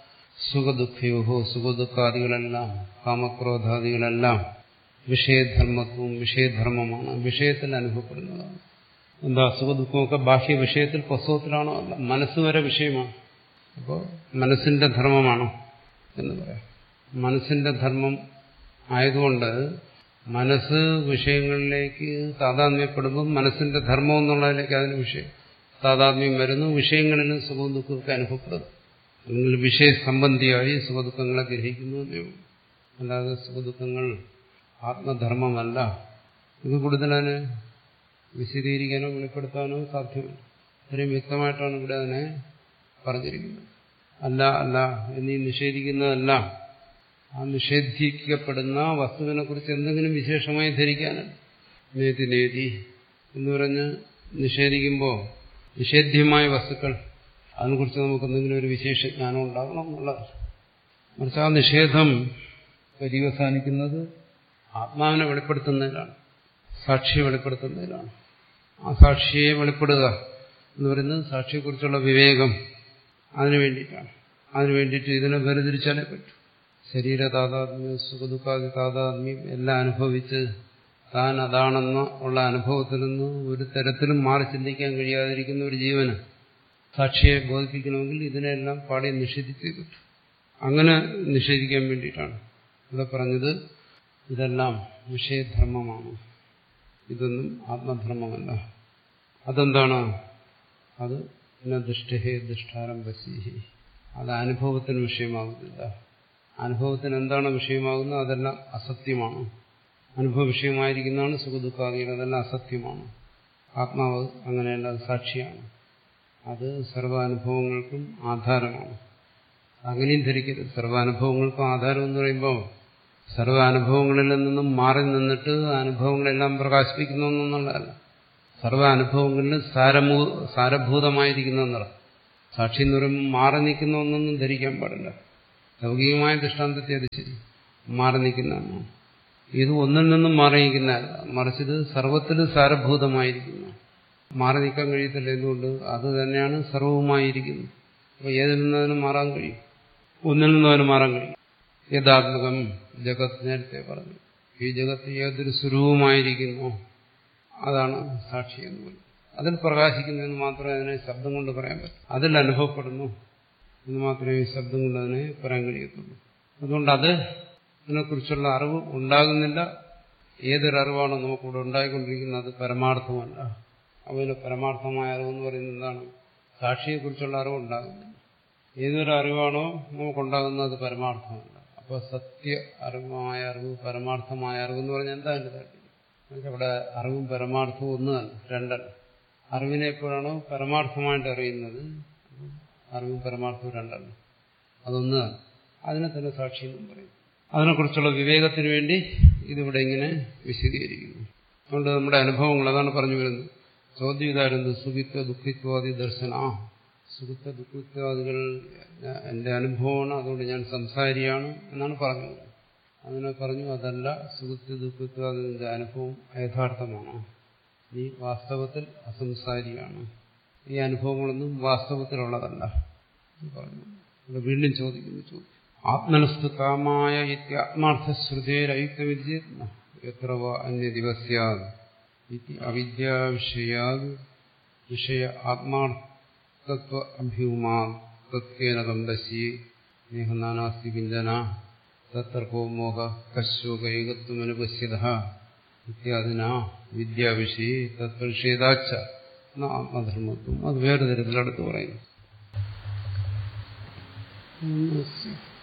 സുഖദുഃഖയോഹോ സുഖദുഃഖാദികളെല്ലാം കാമക്രോധാദികളെല്ലാം വിഷയധർമ്മത്വവും വിഷയധർമ്മമാണ് വിഷയത്തിൽ അനുഭവപ്പെടുന്നതാണ് എന്താ സുഖദുഃഖമൊക്കെ ബാഹ്യ വിഷയത്തിൽ പുസ്തകത്തിലാണോ അല്ല മനസ്സ് വരെ വിഷയമാണ് അപ്പോൾ മനസ്സിന്റെ ധർമ്മമാണ് എന്ന് പറയാം മനസ്സിന്റെ ധർമ്മം ആയതുകൊണ്ട് മനസ്സ് വിഷയങ്ങളിലേക്ക് താതാത്മ്യപ്പെടുമ്പോൾ മനസ്സിന്റെ ധർമ്മം എന്നുള്ളതിലേക്ക് അതിന് വിഷയം താതാത്മ്യം വരുന്നു വിഷയങ്ങളിലും സുഖവും ദുഃഖമൊക്കെ അനുഭവപ്പെടുന്നു അല്ലെങ്കിൽ വിഷയസംബന്ധിയായി സുഖദുഃഖങ്ങളെ ഗ്രഹിക്കുന്നു എന്നേ ഉള്ളൂ അല്ലാതെ സുഖദുഃഖങ്ങൾ ആത്മധർമ്മമല്ല ഇത് കൂടുതൽ അതിനെ വിശദീകരിക്കാനോ വെളിപ്പെടുത്താനോ സാധ്യമല്ല ഇത്രയും വ്യക്തമായിട്ടാണ് ഇവിടെ അതിനെ പറഞ്ഞിരിക്കുന്നത് അല്ല അല്ല എന്നീ നിഷേധിക്കുന്നതെല്ലാം ആ നിഷേധിക്കപ്പെടുന്ന വസ്തുവിനെ കുറിച്ച് എന്തെങ്കിലും വിശേഷമായി ധരിക്കാനല്ല നേതി നേതി എന്ന് പറഞ്ഞ് നിഷേധിക്കുമ്പോൾ നിഷേധ്യമായ വസ്തുക്കൾ അതിനെക്കുറിച്ച് നമുക്ക് എന്തെങ്കിലും ഒരു വിശേഷ ജ്ഞാനം ഉണ്ടാകണം എന്നുള്ളത് മറിച്ച് ആ നിഷേധം പര്യവസാനിക്കുന്നത് ആത്മാവിനെ വെളിപ്പെടുത്തുന്നതിലാണ് സാക്ഷിയെ വെളിപ്പെടുത്തുന്നതിലാണ് ആ സാക്ഷിയെ വെളിപ്പെടുക എന്ന് പറയുന്നത് സാക്ഷിയെക്കുറിച്ചുള്ള വിവേകം അതിനു വേണ്ടിയിട്ടാണ് അതിനു വേണ്ടിയിട്ട് ഇതിനെ വേർതിരിച്ചാലേ പറ്റൂ ശരീര താതാത്മ്യം സുഖദുഃഖാദി താതാത്മ്യം എല്ലാം അനുഭവിച്ച് താൻ അതാണെന്ന ഉള്ള അനുഭവത്തിൽ നിന്ന് ഒരു തരത്തിലും മാറി ചിന്തിക്കാൻ കഴിയാതിരിക്കുന്ന ഒരു ജീവന് സാക്ഷിയെ ബോധിപ്പിക്കണമെങ്കിൽ ഇതിനെല്ലാം പാടെ നിഷേധിച്ചേ പറ്റും അങ്ങനെ നിഷേധിക്കാൻ വേണ്ടിയിട്ടാണ് ഇവിടെ പറഞ്ഞത് ഇതെല്ലാം വിഷയധർമ്മമാണ് ഇതൊന്നും ആത്മധർമ്മമല്ല അതെന്താണ് അത് ദുഷ്ടഹേ ദുഷ്ടാരം വശീഹി അത് അനുഭവത്തിന് വിഷയമാകുന്നില്ല അനുഭവത്തിന് എന്താണ് വിഷയമാകുന്നത് അതെല്ലാം അസത്യമാണ് അനുഭവ വിഷയമായിരിക്കുന്നതാണ് സുഖദുഃഖാദികൾ അതെല്ലാം അസത്യമാണ് ആത്മാവ് അങ്ങനെയല്ല അത് സാക്ഷിയാണ് അത് സർവാനുഭവങ്ങൾക്കും ആധാരമാണ് അങ്ങനെയും ധരിക്കരുത് സർവാനുഭവങ്ങൾക്കും ആധാരം എന്ന് പറയുമ്പോൾ സർവാനുഭവങ്ങളിൽ നിന്നും മാറി നിന്നിട്ട് അനുഭവങ്ങളെല്ലാം പ്രകാശിപ്പിക്കുന്നു എന്നുള്ളതല്ല സർവാനുഭവങ്ങളിൽ സാരമൂ സാരഭൂതമായിരിക്കുന്ന എന്നർത്ഥം സാക്ഷി എന്ന് പറയുമ്പോൾ മാറി നിൽക്കുന്ന ഒന്നൊന്നും ധരിക്കാൻ പാടില്ല ലൗകികമായ ദൃഷ്ടാന്തത്തെ അത് ശരി മാറി നിൽക്കുന്നതാണ് ഇത് ഒന്നിൽ നിന്നും മാറി നിൽക്കുന്നതല്ല മറിച്ച് ഇത് സർവത്തിലും സാരഭൂതമായിരിക്കുന്നു മാറി നിൽക്കാൻ കഴിയത്തില്ല എന്തുകൊണ്ട് അത് തന്നെയാണ് സർവവുമായിരിക്കുന്നത് അപ്പോൾ ഏതിൽ നിന്നതിന് മാറാൻ കഴിയും ഒന്നിൽ നിന്നും അതിന് മാറാൻ കഴിയും യഥാത്മകം ജഗത്ത് നേരത്തെ പറഞ്ഞു ഈ ജഗത്ത് ഏതൊരു സ്വരൂപമായിരിക്കുന്നു അതാണ് സാക്ഷി എന്ന് പറയുന്നത് അതിൽ പ്രകാശിക്കുന്നതെന്ന് മാത്രമേ അതിനെ ശബ്ദം കൊണ്ട് പറയാൻ പറ്റൂ അതിൽ അനുഭവപ്പെടുന്നു എന്ന് മാത്രമേ ഈ ശബ്ദം കൊണ്ട് അതിനെ പറയാൻ കഴിയത്തുള്ളൂ അതുകൊണ്ട് അത് ഇതിനെക്കുറിച്ചുള്ള അറിവ് ഉണ്ടാകുന്നില്ല ഏതൊരറിവാണോ നമുക്കിവിടെ ഉണ്ടായിക്കൊണ്ടിരിക്കുന്നത് അത് പരമാർത്ഥമല്ല അവന് പരമാർത്ഥമായ അറിവെന്ന് പറയുന്നത് എന്താണ് സാക്ഷിയെക്കുറിച്ചുള്ള അറിവ് ഉണ്ടാകുന്നില്ല ഏതൊരു അറിവാണോ നമുക്കുണ്ടാകുന്നത് അത് പരമാർത്ഥമല്ല അപ്പോൾ സത്യ അറിവായ അറിവ് പരമാർത്ഥമായ അറിവ് എന്ന് പറഞ്ഞാൽ എന്താ എൻ്റെ താല്പര്യം അവിടെ അറിവും പരമാർത്ഥവും ഒന്ന് തന്നെ രണ്ടല്ല അറിവിനെ എപ്പോഴാണോ പരമാർത്ഥമായിട്ട് അറിയുന്നത് അറിവും പരമാർത്ഥവും രണ്ടല്ല അതൊന്ന് അതിനെ തന്നെ സാക്ഷി എന്നും പറയും അതിനെക്കുറിച്ചുള്ള വിവേകത്തിന് വേണ്ടി ഇതിവിടെ ഇങ്ങനെ വിശദീകരിക്കുന്നു അതുകൊണ്ട് നമ്മുടെ അനുഭവങ്ങൾ അതാണ് പറഞ്ഞു വരുന്നത് ചോദ്യം ഇതായിരുന്നു സുഖിത്വ ദുഃഖിത്വാദി ദർശന സുഖിത്വ ദുഃഖിത്വാദികൾ എന്റെ അനുഭവമാണ് അതുകൊണ്ട് ഞാൻ സംസാരിയാണ് എന്നാണ് പറഞ്ഞത് അങ്ങനെ പറഞ്ഞു അതല്ല സുഖിത്വ ദുഃഖിത്വാദിന്റെ അനുഭവം യഥാർത്ഥമാണ് നീ വാസ്തവത്തിൽ അസംസാരിയാണ് ഈ അനുഭവങ്ങളൊന്നും വാസ്തവത്തിലുള്ളതല്ല എന്ന് പറഞ്ഞു ഇവിടെ വീണ്ടും ചോദിക്കുന്നു ചോദ്യം ആത്മനസ്തു കാമായ ഇത്യാത്മാർത്ഥശ്രുതേരയുക്തവിദ്യ എത്ര അന്യ ദിവസ്യാത് അവിദ്യാവിഷയാത് വിഷയ ആത്മാർത്ഥത്വ അഭ്യൂമാ തത്വേന കമ്പശി സ്നേഹനാനാസ്തി കിഞ്ചന തത്തർക്കോ മോഹ കശോകൈകത്വമനുപശ്യത ഇത്യാദിന വിദ്യാവിഷയ തത്പരിഷേധാച്ച ആത്മധർമ്മത്വം അത് വേറെ തരത്തിലടുത്ത് പറയുന്നു